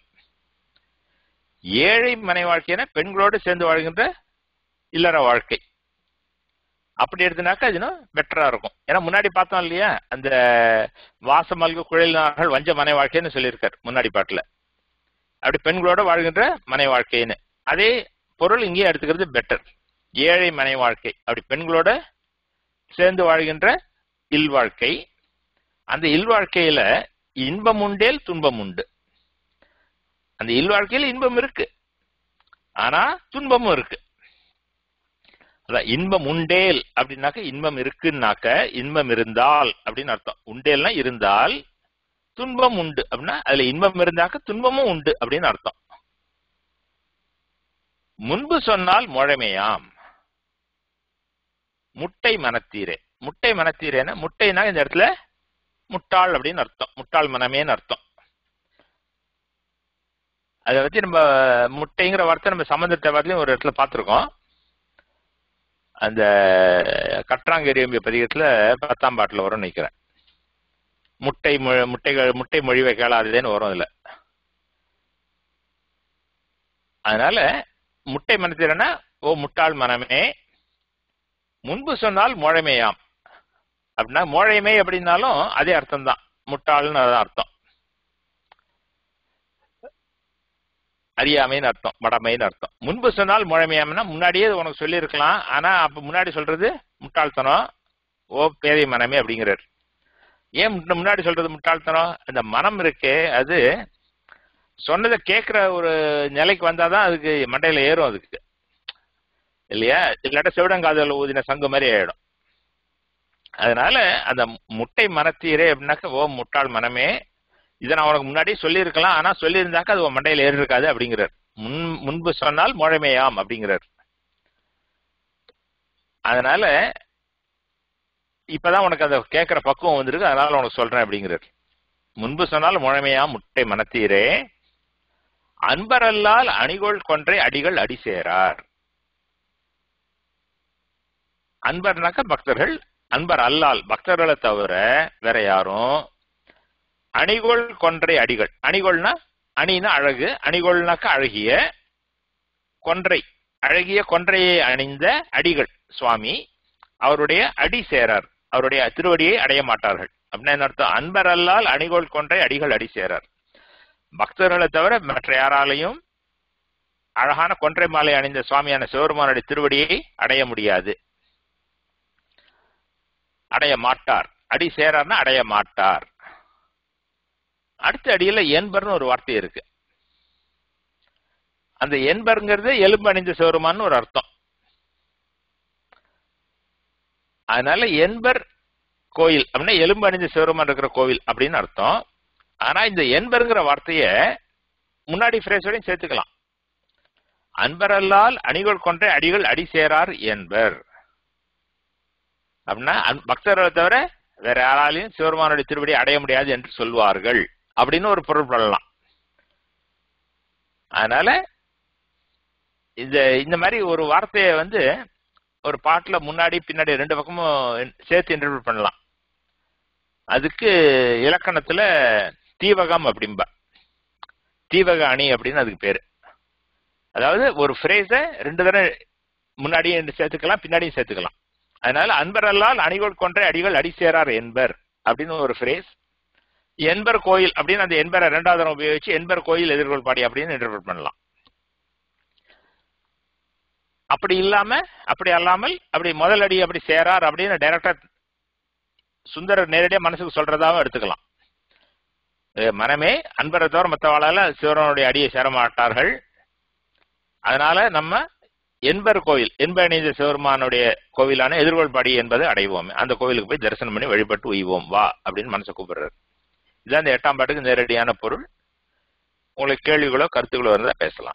ஏழை மனை வாழ்க்கைனா பெண்களோடு சேர்ந்து வாழ்கின்ற இல்லற வாழ்க்கை அப்படி எடுத்துனாக்கா அது இன்னும் பெட்டரா இருக்கும் ஏன்னா முன்னாடி பார்த்தோம் இல்லையா அந்த வாசமல்கு குழலினார்கள் வஞ்ச மனை வாழ்க்கைன்னு சொல்லியிருக்கார் முன்னாடி பாட்டுல அப்படி பெண்களோட வாழ்கின்ற மனை வாழ்க்கைன்னு அதே பொருள் இங்கேயே எடுத்துக்கிறது பெட்டர் ஏழை மனை வாழ்க்கை அப்படி பெண்களோட சேர்ந்து வாழ்கின்ற இல்வாழ்க்கை அந்த இல்வாழ்க்கையில இன்பம் உண்டேல் துன்பம் உண்டு அந்த இல்வாழ்க்கையில இன்பம் இருக்கு ஆனா துன்பமும் இருக்கு அதான் இன்பம் உண்டேல் அப்படின்னாக்க இன்பம் இருக்குன்னாக்க இன்பம் இருந்தால் அப்படின்னு அர்த்தம் உண்டேல்னா இருந்தால் துன்பம் உண்டு அப்படின்னா அதுல இன்பம் இருந்தாக்க துன்பமும் உண்டு அப்படின்னு அர்த்தம் முன்பு சொன்னால் முழமையாம் முட்டை மனத்தீரே முட்டை மனத்தீரேன்னா முட்டைனா இந்த இடத்துல முட்டாள் அப்படின்னு அர்த்தம் முட்டாள் மனமேன்னு அர்த்தம் அதை வச்சு நம்ம முட்டைங்கிற வார்த்தை நம்ம சம்பந்தத்தை வார்த்தையும் ஒரு இடத்துல பார்த்துருக்கோம் அந்த கற்றாங்கெரியம்பிய பதிகத்துல பத்தாம் பாட்டுல வரும் நினைக்கிறேன் முட்டை மொ- முட்டைகள் முட்டை மொழிவை கேளாததேன்னு வரும் இதுல அதனால முட்டை மனத்திறனா ஓ முட்டாள் மனமே முன்பு சொன்னால் மோழமையாம் அப்படின்னா மோழைமை அப்படின்னாலும் அதே அர்த்தம் தான் முட்டாள்னு அதான் அர்த்தம் அறியாமைன்னு அர்த்தம் மடமைன்னு அர்த்தம் முன்பு சொன்னால் முழமையாமனா முன்னாடியே இது உனக்கு சொல்லியிருக்கலாம் ஆனா அப்ப முன்னாடி சொல்றது முட்டாள்தனம் ஓ பேதை மனமே அப்படிங்கிறார் ஏன் முன்ன- முன்னாடி சொல்றது முட்டாள்தனம் அந்த மனம் இருக்கே அது சொன்னதை கேட்கிற ஒரு நிலைக்கு வந்தாதான் அதுக்கு மண்டையில ஏறும் அதுக்கு இல்லையா இல்லாட்ட செவிடங்காதல ஊதின சங்கு மாதிரி ஆயிடும் அதனால அந்த முட்டை மனத்தீரே அப்படின்னாக்க ஓ முட்டாள் மனமே இதை நான் உனக்கு முன்னாடியே சொல்லியிருக்கலாம் ஆனா சொல்லியிருந்தாக்க அது உன் மண்டையில ஏறி இருக்காது அப்படிங்கிறார் முன் முன்பு சொன்னால் முழமையாம் அப்படிங்கிறார் அதனால இப்பதான் உனக்கு அதை கேட்கிற பக்குவம் வந்திருக்கு அதனால உனக்கு சொல்றேன் அப்படிங்கிறார் முன்பு சொன்னால் முழமையாம் முட்டை மனத்தீரே அன்பரல்லால் அணிகோள் கொன்றை அடிகள் அடி சேரார் அன்பர்னாக்க பக்தர்கள் அன்பர் அல்லால் பக்தர்களை தவிர வேற யாரும் அணிகோள் கொன்றை அடிகள் அணிகோள்னா அணினா அழகு அணிகோள்னாக்க அழகிய கொன்றை அழகிய கொன்றையை அணிந்த அடிகள் சுவாமி அவருடைய அடி சேரார் அவருடைய திருவடியை அடைய மாட்டார்கள் அப்படின்னா என்ன அர்த்தம் அன்பர் அல்லால் அணிகோள் கொன்றை அடிகள் அடி சேரார் பக்தர்களை தவிர மற்ற யாராலையும் அழகான கொன்றை மாலை அணிந்த சுவாமியான சிவபெருமானுடைய திருவடியை அடைய முடியாது அடைய மாட்டார் அடி சேரார்னா அடைய மாட்டார் அடுத்த அடியில என்பர்னு ஒரு வார்த்தை இருக்கு அந்த என்பர்ங்கிறது எலும்பு அணிந்த சிவருமான்னு ஒரு அர்த்தம் அதனால என்பர் கோயில் அப்படின்னா எலும்பு அணிந்த சிவருமான் இருக்கிற கோவில் அப்படின்னு அர்த்தம் ஆனா இந்த என்பர்ங்கிற வார்த்தைய முன்னாடி பிரேஸோடையும் சேர்த்துக்கலாம் அன்பரல்லால் அணிகள் கொன்ற அடிகள் அடி சேரார் என்பர் அப்படின்னா அன்- பக்தர்களை தவிர வேற யாராலையும் சிவருமானுடைய திருவடி அடைய முடியாது என்று சொல்வார்கள் அப்படின்னு ஒரு பொருள் பண்ணலாம் அதனால இந்த இந்த மாதிரி ஒரு வார்த்தையை வந்து ஒரு பாட்டுல முன்னாடி பின்னாடி ரெண்டு பக்கமும் சேர்த்து இன்டர்பிரட் பண்ணலாம் அதுக்கு இலக்கணத்துல தீவகம் அப்படிம்பா தீவக அணி அப்படின்னு அதுக்கு பேரு அதாவது ஒரு ஃப்ரேஸ ரெண்டு தடவை முன்னாடியும் சேர்த்துக்கலாம் பின்னாடியும் சேர்த்துக்கலாம் அதனால அன்பரல்லால் அணிகோள் கொன்ற அடிகள் அடி சேரார் என்பர் அப்படின்னு ஒரு ஃப்ரேஸ் என்பர் கோயில் அப்படின்னு அந்த என்பரை இரண்டாவது தரம் உபயோகிச்சு என்பர் கோயில் எதிர்கொள் பாடி அப்படின்னு இன்டர்பிரட் பண்ணலாம் அப்படி இல்லாம அப்படி அல்லாமல் அப்படி முதல் அடி அப்படி சேரார் அப்படின்னு டைரக்டா சுந்தரர் நேரடியா மனசுக்கு சொல்றதாவும் எடுத்துக்கலாம் அஹ் மனமே அன்பரை தவிர மற்றவாளால சிவரனுடைய அடியை சேர மாட்டார்கள் அதனால நம்ம என்பர் கோவில் என்ப அணிந்த சிவருமானுடைய கோவிலான எதிர்கொள்பாடி என்பதை அடைவோம் அந்த கோவிலுக்கு போய் தரிசனம் பண்ணி வழிபட்டு உய்வோம் வா அப்படின்னு மனசை கூப்பிடுறாரு இதான் இந்த எட்டாம் பாட்டுக்கு நேரடியான பொருள் உங்களுக்கு கேள்விகளோ கருத்துக்களோ இருந்தா பேசலாம்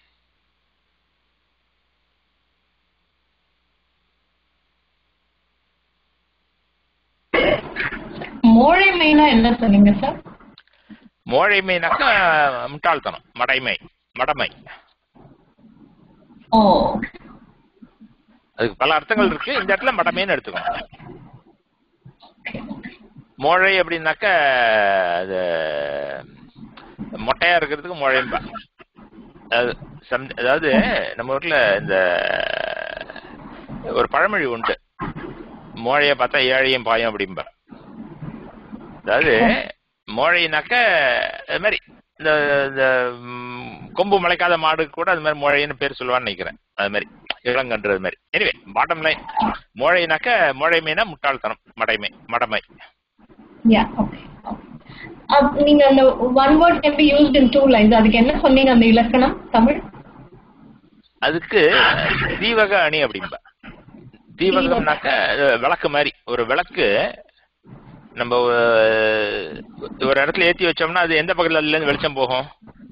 மோழைமைனா என்ன சொன்னீங்க சார் மோழைமைனாக்கா முட்டாள்தனம் மடைமை மடமை ஓ அதுக்கு பல அர்த்தங்கள் இருக்கு இந்த இடத்துல மடமைன்னு எடுத்துக்கணும் மோழை அப்படின்னாக்க அது மொட்டையா இருக்கிறதுக்கு மோழைம்பா அதாவது சம்- அதாவது நம்ம ஊர்ல இந்த ஒரு பழமொழி உண்டு மோழைய பார்த்தா ஏழையும் பாயும் அப்படிம்பா அதாவது மோழைனாக்க அது மாதிரி இந்த இந்த ம், கொம்பு முளைக்காத மாடு கூட அது மாதிரி மோழைன்னு பேர் சொல்லுவான்னு நினைக்கிறேன் அது மாதிரி இளங்கன்று அது மாதிரி எனிவே பாட்டம் லைன் மோழைனாக்க மோழைமைனா முட்டாள்தனம் மடைமை மடமை யா ஓகே நீங்க அந்த one word can be used in two lines அதுக்கு என்ன சொன்னீங்க அந்த இலக்கணம் தமிழ் அதுக்கு தீவக அணி அப்படிம்பா தீவகம்னாக்க அது விளக்கு மாதிரி ஒரு விளக்கு நம்ம அஹ், ஒரு இடத்துல ஏத்தி வச்சோம்னா அது எந்த பக்கத்துல அதுல இருந்து வெளிச்சம் போகும்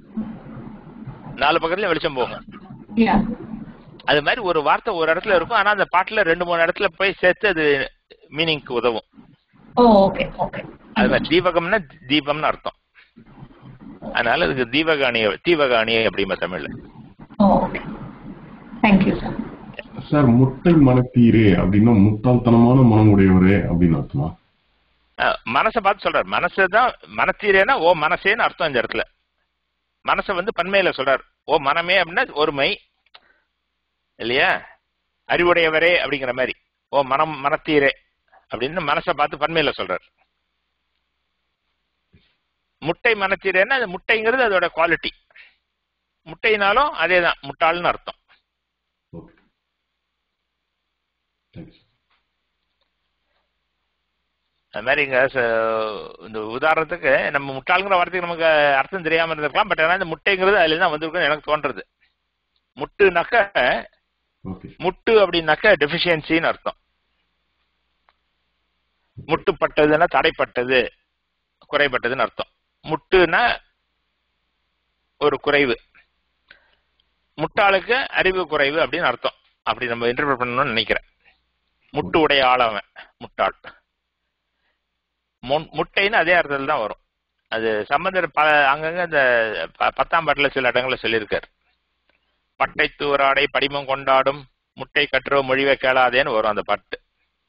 நாலு பக்கத்துல வெளிச்சம் போகும் யா அது மாதிரி ஒரு வார்த்தை ஒரு இடத்துல இருக்கும் ஆனா அந்த பாட்டுல ரெண்டு மூணு இடத்துல போய் சேர்த்து அது மீனிங்க்கு உதவும் ஓ ஓகே ஓகே அது மாதிரி தீபகம்னா தீபம்னு அர்த்தம் அதனால அதுக்கு தீபக அணி தீபக அணி அப்படிம்பா தமிழ்ல oh okay thank you sir sir முட்டை மனத்தீரே அப்படின்னா முட்டாள்தனமான மனம் உடையவரே அப்படின்னு அர்த்தமா அஹ், மனசை பார்த்து சொல்றாரு மனசு தான் மனத்தீரேனா ஓ மனசேன்னு அர்த்தம் இந்த இடத்துல மனசை வந்து பன்மையில சொல்றாரு ஓ மனமே அப்படின்னா ஒருமை இல்லையா அறிவுடையவரே அப்படிங்கிற மாதிரி ஓ மனம் மனத்தீரே அப்படின்னு மனசை பார்த்து பன்மையில சொல்றாரு முட்டை மனத்தீரேன்னா அது முட்டைங்கிறது அதோட குவாலிட்டி முட்டைனாலும் அதே தான் முட்டாள்னு அர்த்தம் ஓகே தேங்க்ஸ் அது மாதிரி இங்க ச- இந்த உதாரணத்துக்கு நம்ம முட்டாளுங்கிற வார்த்தைக்கு நமக்கு அர்த்தம் தெரியாம இருந்திருக்கலாம் பட் ஆனா இந்த முட்டைங்கிறது அதுல தான் வந்திருக்குன்னு எனக்கு தோன்றது முட்டுனாக்க ஓகே முட்டு அப்படின்னாக்க டெஃபிஷியன்சின்னு அர்த்தம் முட்டுப்பட்டதுன்னா தடைப்பட்டது குறைபட்டதுன்னு அர்த்தம் முட்டுனா ஒரு குறைவு முட்டாளுக்கு அறிவு குறைவு அப்படின்னு அர்த்தம் அப்படி நம்ம இன்டர்பிரட் பண்ணணும்னு நினைக்கிறேன் முட்டு உடைய ஆளவன் முட்டாள் முன்- முட்டைன்னு அதே அர்த்தத்தில் தான் வரும் அது சம்பந்தர் ப அங்கங்க இந்த ப- பத்தாம் பாட்டுல சில இடங்கள்ல சொல்லியிருக்காரு பட்டை தூராடை படிமம் கொண்டாடும் முட்டை கற்றோ மொழிவை கேளாதேன்னு வரும் அந்த பாட்டு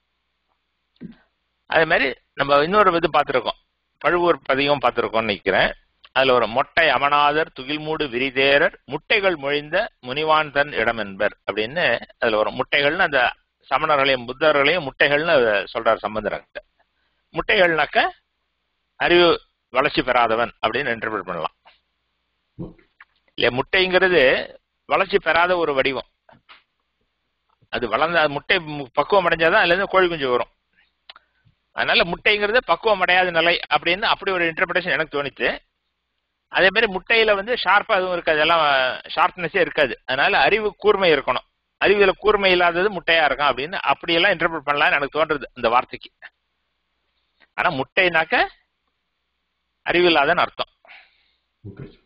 அதே மாதிரி நம்ம இன்னொரு இது பார்த்திருக்கோம் பழுவூர் பதிகம் பார்த்திருக்கோம்னு நினைக்கிறேன் அதுல ஒரு மொட்டை அமனாதர் துகில்மூடு விரிதேரர் முட்டைகள் மொழிந்த முனிவான் தன் இடம் என்பர் அப்படின்னு அதுல வரும் முட்டைகள்னு அந்த சமணர்களையும் புத்தர்களையும் முட்டைகள்னு சொல்றார் சம்பந்தரங்கிட்ட முட்டைகள்னாக்க அறிவு வளர்ச்சி பெறாதவன் அப்படின்னு இன்டர்பிரட் பண்ணலாம் ஓகே இல்லையா முட்டைங்கிறது வளர்ச்சி பெறாத ஒரு வடிவம் அது வளர்ந்த அது முட்டை மு- பக்குவம் அடைஞ்சாதான் அதுல இருந்து கோழி குஞ்சு வரும் அதனால முட்டைங்கிறது பக்குவம் அடையாத நிலை அப்படின்னு அப்படி ஒரு இன்டர்பிரேஷன் எனக்கு தோணுச்சு அதே மாதிரி முட்டையில வந்து ஷார்ப்பா எதுவும் இருக்காது எல்லாம் ஷார்ப்னஸே இருக்காது அதனால அறிவு கூர்மை இருக்கணும் அறிவுல கூர்மை இல்லாதது முட்டையா இருக்கும் அப்படின்னு அப்படியெல்லாம் இன்டர்பிரட் பண்ணலாம்னு எனக்கு தோன்றது இந்த வார்த்தைக்கு ஆனா முட்டைனாக்க அறிவில்லாதன்னு அர்த்தம் ஓகே சார்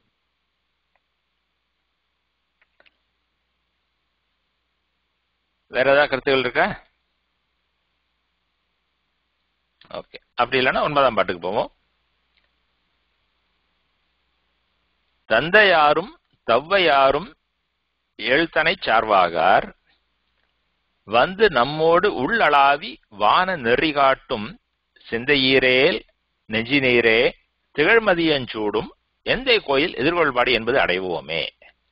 வேற ஏதாவது கருத்துகள் இருக்கா ஓகே அப்படி இல்லைன்னா ஒன்பதாம் பாட்டுக்கு போவோம் தந்தையாரும் தவ்வையாரும் எழுத்தனை சார்வாகார் வந்து நம்மோடு உள்ளளாவி வான நெறி காட்டும் சிந்தையீரேல் நெஞ்சினீரே திகழ்மதியஞ்சூடும் எந்தை கோயில் எதிர்கொள்பாடு என்பது அடைவோமே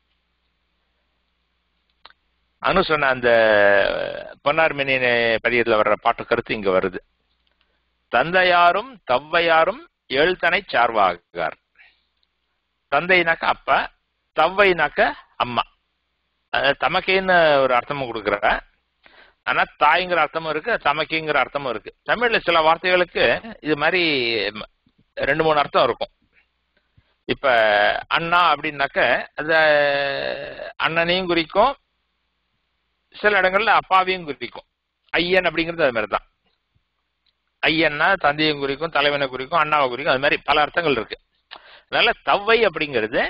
அனு சொன்ன அந்த பொன்னார் மினின் பதியத்துல வர்ற பாட்டு கருத்து இங்க வருது தந்தையாரும் தவ்வையாரும் எழுத்தனை சார்வாகார் தந்தைனாக்க அப்பா தவ்வைனாக்க அம்மா அஹ் தமக்கைன்னு ஒரு அர்த்தமும் கொடுக்குற ஆனா தாய்ங்கிற அர்த்தமும் இருக்கு தமக்கைங்கிற அர்த்தமும் இருக்கு தமிழ்ல சில வார்த்தைகளுக்கு இது மாதிரி ம- ரெண்டு மூணு அர்த்தம் இருக்கும் இப்ப அண்ணா அப்படின்னாக்க அது அண்ணனையும் குறிக்கும் சில இடங்கள்ல அப்பாவையும் குறிக்கும் ஐயன் அப்படிங்கிறது அது மாதிரி தான் ஐயன்னா தந்தையும் குறிக்கும் தலைவனை குறிக்கும் அண்ணாவை குறிக்கும் அது மாதிரி பல அர்த்தங்கள் இருக்கு அதனால தவ்வை அப்படிங்கிறது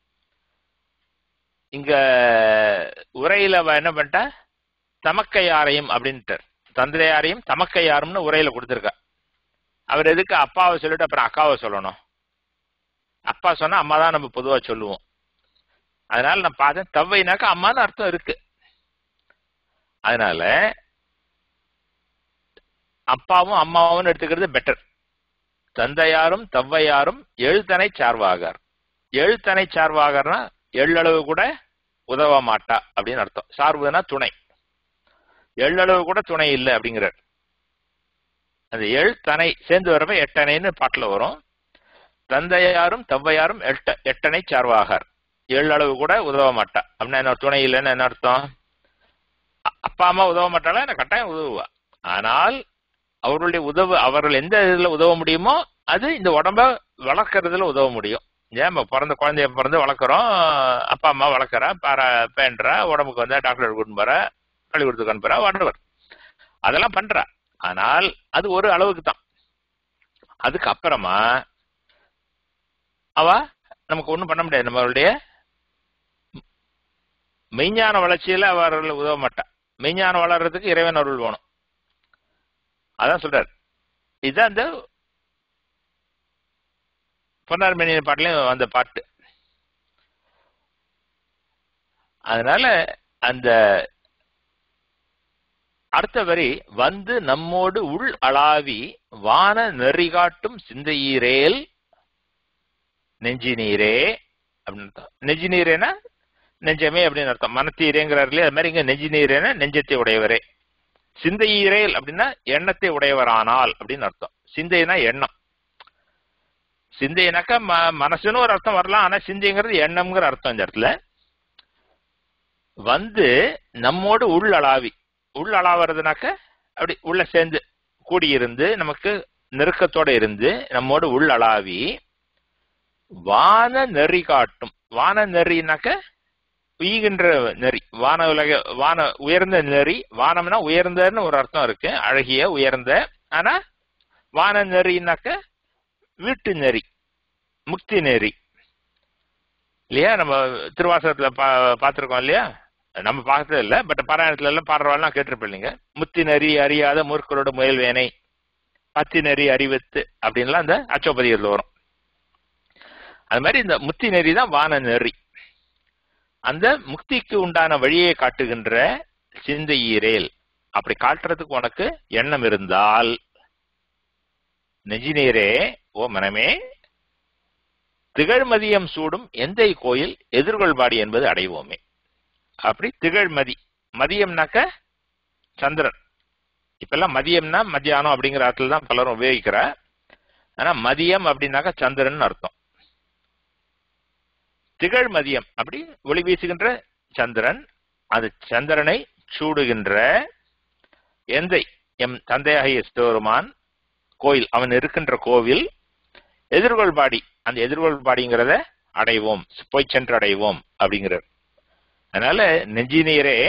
இங்க உரையில அவ என்ன பண்ணிட்டா தமக்கையாரையும் அப்படின்ட்டு தந்தையாரையும் தமக்கையாரும்னு உரையில கொடுத்திருக்கா அவர் எதுக்கு அப்பாவை சொல்லிட்டு அப்புறம் அக்காவை சொல்லணும் அப்பா சொன்னா அம்மா தான் நம்ம பொதுவா சொல்லுவோம் அதனால நான் பார்த்தேன் தவ்வைனாக்கா அம்மான்னு அர்த்தம் இருக்கு அதனால அப்பாவும் அம்மாவும் எடுத்துக்கிறது பெட்டர் தந்தையாரும் தவ்வையாரும் எழுத்தனை சார்வாகார் எழுத்தனை சார்வாகர்னா எள்ளளவு கூட உதவ மாட்டா அப்படின்னு அர்த்தம் சார்புனா துணை எள்ளளவு கூட துணை இல்லை அப்படிங்கிறார் அந்த எழுத்தனை சேர்ந்து வரப்ப எட்டனைன்னு பாட்டுல வரும் தந்தையாரும் தவ்வையாரும் எட்ட எட்டனை சார்வாகார் எள்ளளவு கூட உதவ மாட்டா அப்படின்னா என்ன துணை இல்லைன்னு என்ன அர்த்தம் அ- அப்பா அம்மா உதவ மாட்டாளா எனக்கு கட்டாயம் உதவுவா ஆனால் அவர்களுடைய உதவு அவர்கள் எந்த இதுல உதவ முடியுமோ அது இந்த உடம்ப வளர்க்கறதுல உதவ முடியும் ஏன் நம்ம பிறந்த குழந்தைய பிறந்து வளர்க்குறோம் அப்பா அம்மா வளர்க்குறா பாரா பேன்றா உடம்புக்கு வந்தா டாக்டர் கூட்டின்னு போறா பள்ளிக்கூடத்துக்கு அனுப்புறா வாண்டவர் அதெல்லாம் பண்றா ஆனால் அது ஒரு அளவுக்கு தான் அதுக்கு அப்புறமா அவ நமக்கு ஒண்ணும் பண்ண முடியாது நம்மளுடைய மெய்ஞான வளர்ச்சியில அவர்கள் உதவ மாட்டா மெய்ஞானம் வளர்றதுக்கு இறைவன் அருள் வேணும் அதான் சொல்றார் இதுதான் அந்த பொன்னார் மணியின் பாட்டுலயும் அந்த பாட்டு அதனால அந்த அடுத்த வரி வந்து நம்மோடு உள் அளாவி வான நெறிகாட்டும் சிந்தையீரேல் நெஞ்சி நீரே அப்படின்னு அர்த்தம் நெஞ்சி நீரேனா நெஞ்சமே அப்படின்னு அர்த்தம் மனத்தீரேங்கிறார் இல்லையா அது மாதிரி இங்க நெஞ்சி நீரேனா நெஞ்சத்தை உடையவரே சிந்தையீரேல் அப்படின்னா எண்ணத்தை உடையவரானால் அப்படின்னு அர்த்தம் சிந்தைனா எண்ணம் சிந்தைனாக்கா ம மனசுன்னு ஒரு அர்த்தம் வரலாம் ஆனா சிந்தைங்கிறது எண்ணம்ங்கிற அர்த்தம் இந்த இடத்துல வந்து நம்மோடு உள் அளாவி உள் அளாவறதுனாக்க அப்படி உள்ள சேர்ந்து கூடியிருந்து நமக்கு நெருக்கத்தோட இருந்து நம்மோடு உள் அளாவி வான நெறி காட்டும் வான நெறினாக்க உய்கின்ற நெறி வான உலக வான உயர்ந்த நெறி வானம்னா உயர்ந்தன்னு ஒரு அர்த்தம் இருக்கு அழகிய உயர்ந்த ஆனா வான நெறினாக்க வீட்டு நெறி முக்தி நெறி இல்லையா நம்ம திருவாசகத்துல பா பார்த்திருக்கோம் இல்லையா நம்ம பார்த்தது இல்ல பட் பாராயணத்துல எல்லாம் பாடுறவாள்லாம் கேட்டிருப்போம் இல்லைங்க முத்தி நெறி அறியாத மூர்க்கரோட முயல்வேனை பத்தி நெறி அறிவித்து அப்படின்லாம் அந்த அச்சோபதிகள் வரும் அது மாதிரி இந்த முத்தி நெறி தான் வான நெறி அந்த முக்திக்கு உண்டான வழியை காட்டுகின்ற சிந்தையீரேல் அப்படி காட்டுறதுக்கு உனக்கு எண்ணம் இருந்தால் நெஞ்சினீரே ஓ மனமே திகழ்மதியம் சூடும் எந்தை கோயில் எதிர்கொள்பாடி என்பது அடைவோமே அப்படி திகழ்மதி மதியம்னாக்க சந்திரன் இப்பெல்லாம் மதியம்னா மத்தியானம் அப்படிங்கிற அர்த்தத்தில் தான் பலரும் உபயோகிக்கிறா ஆனா மதியம் அப்படின்னாக்க சந்திரன் அர்த்தம் திகழ் மதியம் அப்படி ஒளி வீசுகின்ற சந்திரன் அது சந்திரனை சூடுகின்ற எந்தை எம் தந்தையாகிய சிவருமான் கோயில் அவன் இருக்கின்ற கோவில் எதிர்கொள்பாடி அந்த எதிர்கொள்பாடிங்கிறத அடைவோம் போய் சென்று அடைவோம் அப்படிங்கிறார் அதனால நெஞ்சி நீரே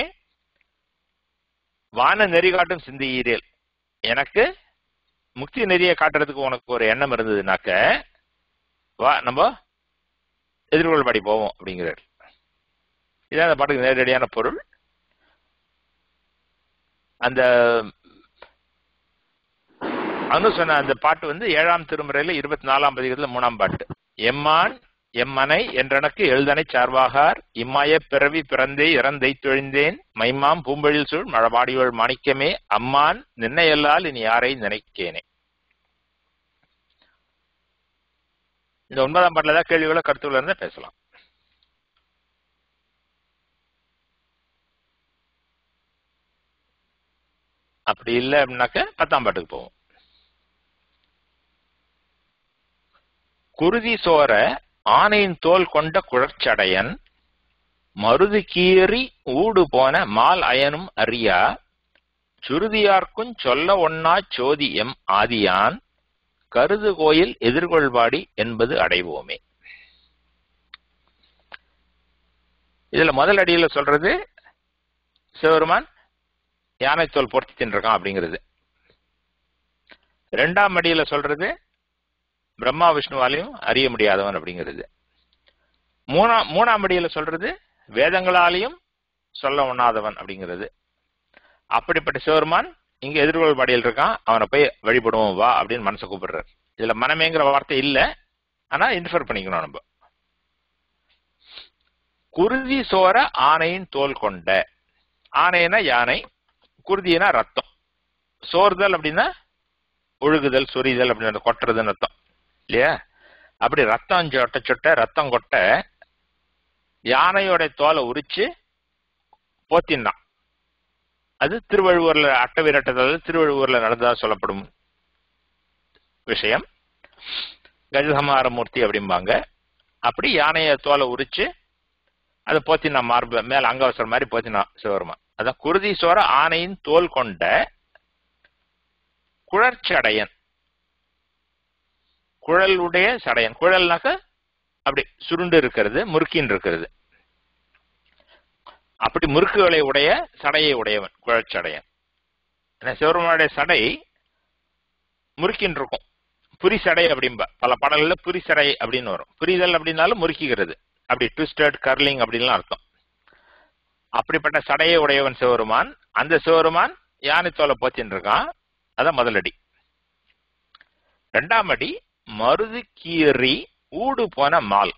வான நெறி காட்டும் சிந்தியீரேல் எனக்கு முக்தி நெறியை காட்டுறதுக்கு உனக்கு ஒரு எண்ணம் இருந்ததுனாக்க வா நம்ம எதிர்கொள்பாடி போவோம் அப்படிங்கிறார் இதான் அந்த பாட்டுக்கு நேரடியான பொருள் அந்த அனு சொன்ன அந்த பாட்டு வந்து ஏழாம் திருமுறையில இருபத்தி நாலாம் பதிகத்துல மூணாம் பாட்டு எம்மான் எம்மனை என்றனக்கு எழுதனை சார்வாகார் இம்மாய பிறவி பிறந்தே இறந்தை தொழிந்தேன் மைமாம் பூம்பொழில் சூழ் மழபாடியோள் மாணிக்கமே அம்மான் நின்னையல்லால் இனி யாரை நினைக்கேனே இந்த ஒன்பதாம் பாட்டுல ஏதாவது கேள்விகளோ கருத்துக்கள் இருந்தா பேசலாம் அப்படி இல்லை அப்படின்னாக்க பத்தாம் பாட்டுக்கு போவோம் குருதி சோர ஆனையின் தோல் கொண்ட குழற்சடையன் மருது கீறி ஊடு போன மால் அயனும் அறியா சுருதியார்க்குஞ் சொல்ல ஒண்ணா சோதி எம் ஆதியான் கருது கோயில் எதிர்கொள்வாடி என்பது அடைவோமே இதுல முதல் அடியில சொல்றது சிவருமான் யானை தோல் பொறுத்து தின்றிருக்கான் அப்படிங்கிறது ரெண்டாம் அடியில சொல்றது பிரம்மா விஷ்ணுவாலையும் அறிய முடியாதவன் அப்படிங்கிறது மூணாம் மூணாம் அடியில சொல்றது வேதங்களாலையும் சொல்ல உண்ணாதவன் அப்படிங்கிறது அப்படிப்பட்ட சிவருமான் இங்க எதிர்கொள் பாடியில் இருக்கான் அவனை போய் வழிபடுவோம் வா அப்படின்னு மனசை கூப்பிடுறாரு இதுல மனமேங்கிற வார்த்தை இல்ல ஆனா இன்ஃபர் பண்ணிக்கணும் நம்ம குருதி சோர ஆனையின் தோல் கொண்ட ஆனைனா யானை குருதினா ரத்தம் சோர்தல் அப்படின்னா ஒழுகுதல் சொரிதல் அப்படின்னு கொட்டுறதுன்னு அர்த்தம் இல்லையா அப்படி ரத்தம் சொட்ட சொட்ட ரத்தம் கொட்ட யானையோட தோலை உரிச்சு போத்தினான் அது திருவள்ளுவர்ல அட்டவீரட்டத்தில் திருவள்ளுவர்ல நடந்ததா சொல்லப்படும் விஷயம் கஜசமாரமூர்த்தி அப்படிம்பாங்க அப்படி யானைய தோலை உரிச்சு அதை போத்தினா மார்பு மேல அங்கவசரம் மாதிரி போத்தினா சிவருமா அதான் குருதி சோர ஆனையின் தோல் கொண்ட குழற்சடையன் குழலுடைய சடையன் குழல்னாக்க அப்படி சுருண்டு இருக்கிறது முறுக்கின் இருக்கிறது அப்படி முறுக்குகளை உடைய சடையை உடையவன் குழற்சடையன் ஏன்னா சிவருமானுடைய சடை முறுக்கின் இருக்கும் புரி சடை அப்படின்பா பல பாடல்கள்ல புரி சடை அப்படின்னு வரும் புரிதல் அப்படின்னாலும் முறுக்கிக்கிறது அப்படி ட்விஸ்டட் கர்லிங் அப்படின்லாம் அர்த்தம் அப்படிப்பட்ட சடையை உடையவன் சிவருமான் அந்த சிவருமான் யானை தோலை போத்தின்னு இருக்கான் அதான் முதலடி ரெண்டாம் அடி மருது கீறி ஊடு போன மால்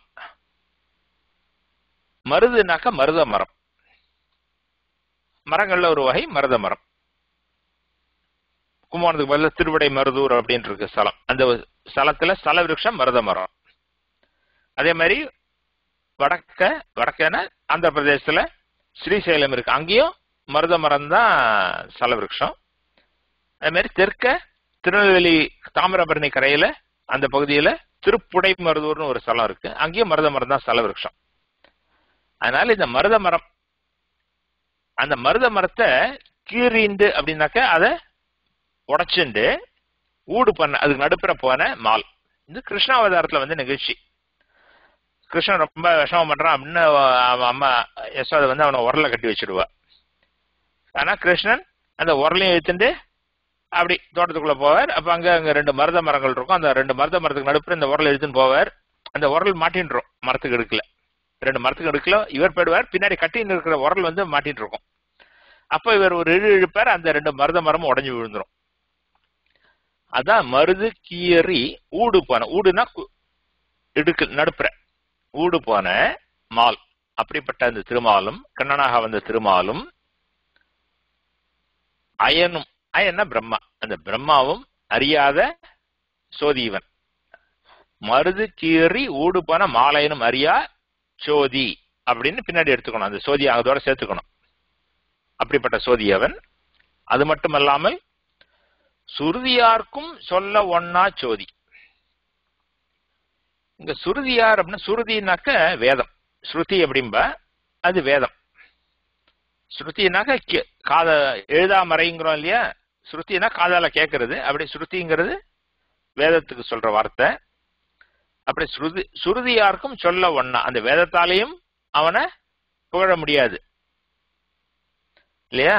மருதுனாக்க மருத மரம் மரங்கள்ல ஒரு வகை மருத மரம் கும்பகோணத்துக்கு பதில் திருவிடை மருதூர் அப்படின்னு இருக்கு ஸ்தலம் அந்த ஸ்தலத்துல ஸ்தல விருட்சம் மருத மரம் அதே மாதிரி வடக்க வடக்கன ஆந்திர பிரதேசத்துல ஸ்ரீசைலம் இருக்கு அங்கேயும் மருத மரம் தான் ஸ்தல விருட்சம் அதே மாதிரி தெற்க திருநெல்வேலி தாமிரபரணி கரையில அந்த பகுதியில திருப்புடை மருதூர்னு ஒரு ஸ்தலம் இருக்கு அங்கேயும் மருத மரம் தான் ஸ்தல விருட்சம் அதனால இந்த மருத மரம் அந்த மருத மரத்தை கீறிண்டு அப்படின்னாக்க அதை உடைச்சுண்டு ஊடு பண்ண அதுக்கு நடுப்புற போன மால் இது கிருஷ்ணாவதாரத்துல வந்து நிகழ்ச்சி கிருஷ்ணன் ரொம்ப விஷமம் பண்றான் அப்படின்னு அவன் அம்மா யசோதை வந்து அவனை உரலை கட்டி வச்சிடுவா ஆனா கிருஷ்ணன் அந்த உரலையும் எடுத்துட்டு அப்படி தோட்டத்துக்குள்ள போவார் அப்ப அங்க அங்க ரெண்டு மருத மரங்கள் இருக்கும் அந்த ரெண்டு மருத மரத்துக்கு நடுப்புற இந்த உரலை எடுத்துன்னு போவார் அந்த உரல் மாட்டின்றோம் மரத்துக்கு எடுக்கல ரெண்டு மரத்துக்கு எடுக்கல இவர் போயிடுவார் பின்னாடி கட்டின்னு இருக்கிற உரல் வந்து மாட்டிட்டு இருக்கும் அப்ப இவர் ஒரு இழு இழுப்பார் அந்த ரெண்டு மருத மரமும் உடஞ்சு விழுந்துரும் அதான் மருது கீறி ஊடு போன ஊடுனா இடுக்கு நடுப்புற ஊடு போன மால் அப்படிப்பட்ட அந்த திருமாலும் கண்ணனாக வந்த திருமாலும் அயனும் அயன்னா பிரம்மா அந்த பிரம்மாவும் அறியாத சோதீவன் மருது கீறி ஊடு போன மாலையனும் அறியா சோதி அப்படின்னு பின்னாடி எடுத்துக்கணும் அந்த சோதி அதோட சேர்த்துக்கணும் அப்படிப்பட்ட சோதி அவன் அது மட்டுமல்லாமல் சுருதியார்க்கும் சொல்ல ஒன்னா சோதி இங்க சுருதியார் அப்படின்னா சுருதினாக்க வேதம் ஸ்ருதி அப்படின்பா அது வேதம் ஸ்ருதினாக்க காத எழுதாமறைங்கிறோம் இல்லையா ஸ்ருதினா காதால கேட்கறது அப்படி ஸ்ருதிங்கிறது வேதத்துக்கு சொல்ற வார்த்தை அப்படி ஸ்ருதி சுருதியாருக்கும் சொல்ல ஒன்னா அந்த வேதத்தாலையும் அவனை புகழ முடியாது இல்லையா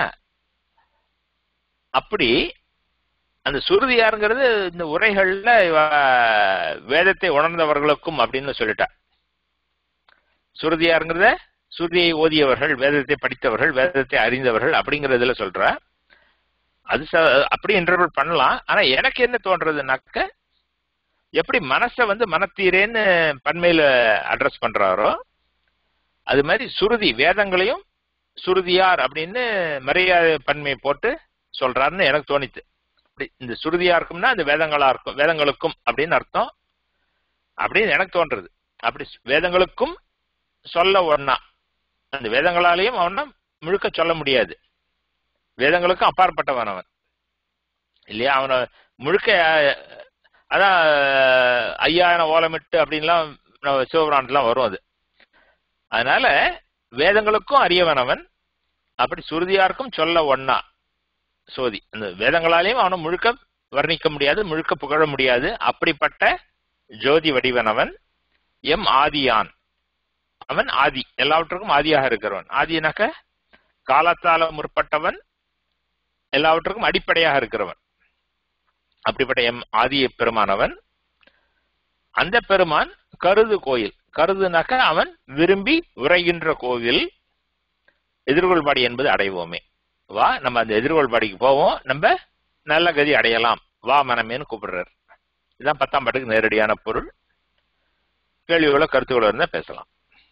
அப்படி அந்த சுருதியாருங்கிறது இந்த உரைகள்ல வேதத்தை உணர்ந்தவர்களுக்கும் அப்படின்னு சொல்லிட்டா சுருதியாருங்கிறத சுருதியை ஓதியவர்கள் வேதத்தை படித்தவர்கள் வேதத்தை அறிந்தவர்கள் அப்படிங்கறதுல சொல்ற அது அப்படி இன்டர்பிரட் பண்ணலாம் ஆனா எனக்கு என்ன தோன்றதுனாக்க எப்படி மனசை வந்து மனத்தீரேன்னு பன்மையில அட்ரஸ் பண்றாரோ அது மாதிரி சுருதி வேதங்களையும் சுருதியார் அப்படின்னு மரியாதை பன்மை போட்டு சொல்றாருன்னு எனக்கு தோணித்து இந்த சுருதியா இருக்கும்னா அது வேதங்களா இருக்கும் வேதங்களுக்கும் அப்படின்னு அர்த்தம் அப்படின்னு எனக்கு தோன்றது அப்படி வேதங்களுக்கும் சொல்ல ஒன்னா அந்த வேதங்களாலையும் அவனை முழுக்க சொல்ல முடியாது வேதங்களுக்கும் அப்பாற்பட்டவன் அவன் இல்லையா அவனை முழுக்க அதான் ஐயாயிரம் ஓலமிட்டு அப்படின்லாம் சிவபுராணத்துலாம் வரும் அது அதனால வேதங்களுக்கும் அறியவன் அவன் அப்படி சுருதியாருக்கும் சொல்ல ஒன்னா சோதி அந்த வேதங்களாலையும் அவனை முழுக்க வர்ணிக்க முடியாது முழுக்க புகழ முடியாது அப்படிப்பட்ட ஜோதி வடிவனவன் எம் ஆதியான் அவன் ஆதி எல்லாவற்றுக்கும் ஆதியாக இருக்கிறவன் ஆதினாக்க காலத்தால முற்பட்டவன் எல்லாவற்றுக்கும் அடிப்படையாக இருக்கிறவன் அப்படிப்பட்ட எம் ஆதிய பெருமானவன் அந்த பெருமான் கருது கோயில் கருதுனாக்க அவன் விரும்பி உரைகின்ற கோவில் எதிர்கொள்பாடி என்பது அடைவோமே வா நம்ம அந்த எதிர்கொள்பாடிக்கு போவோம் நம்ம நல்ல கதி அடையலாம் வா மனமேன்னு கூப்பிடுறார் இதுதான் பத்தாம் பாட்டுக்கு நேரடியான பொருள் கேள்விகளோ கருத்துக்களோ இருந்தா பேசலாம்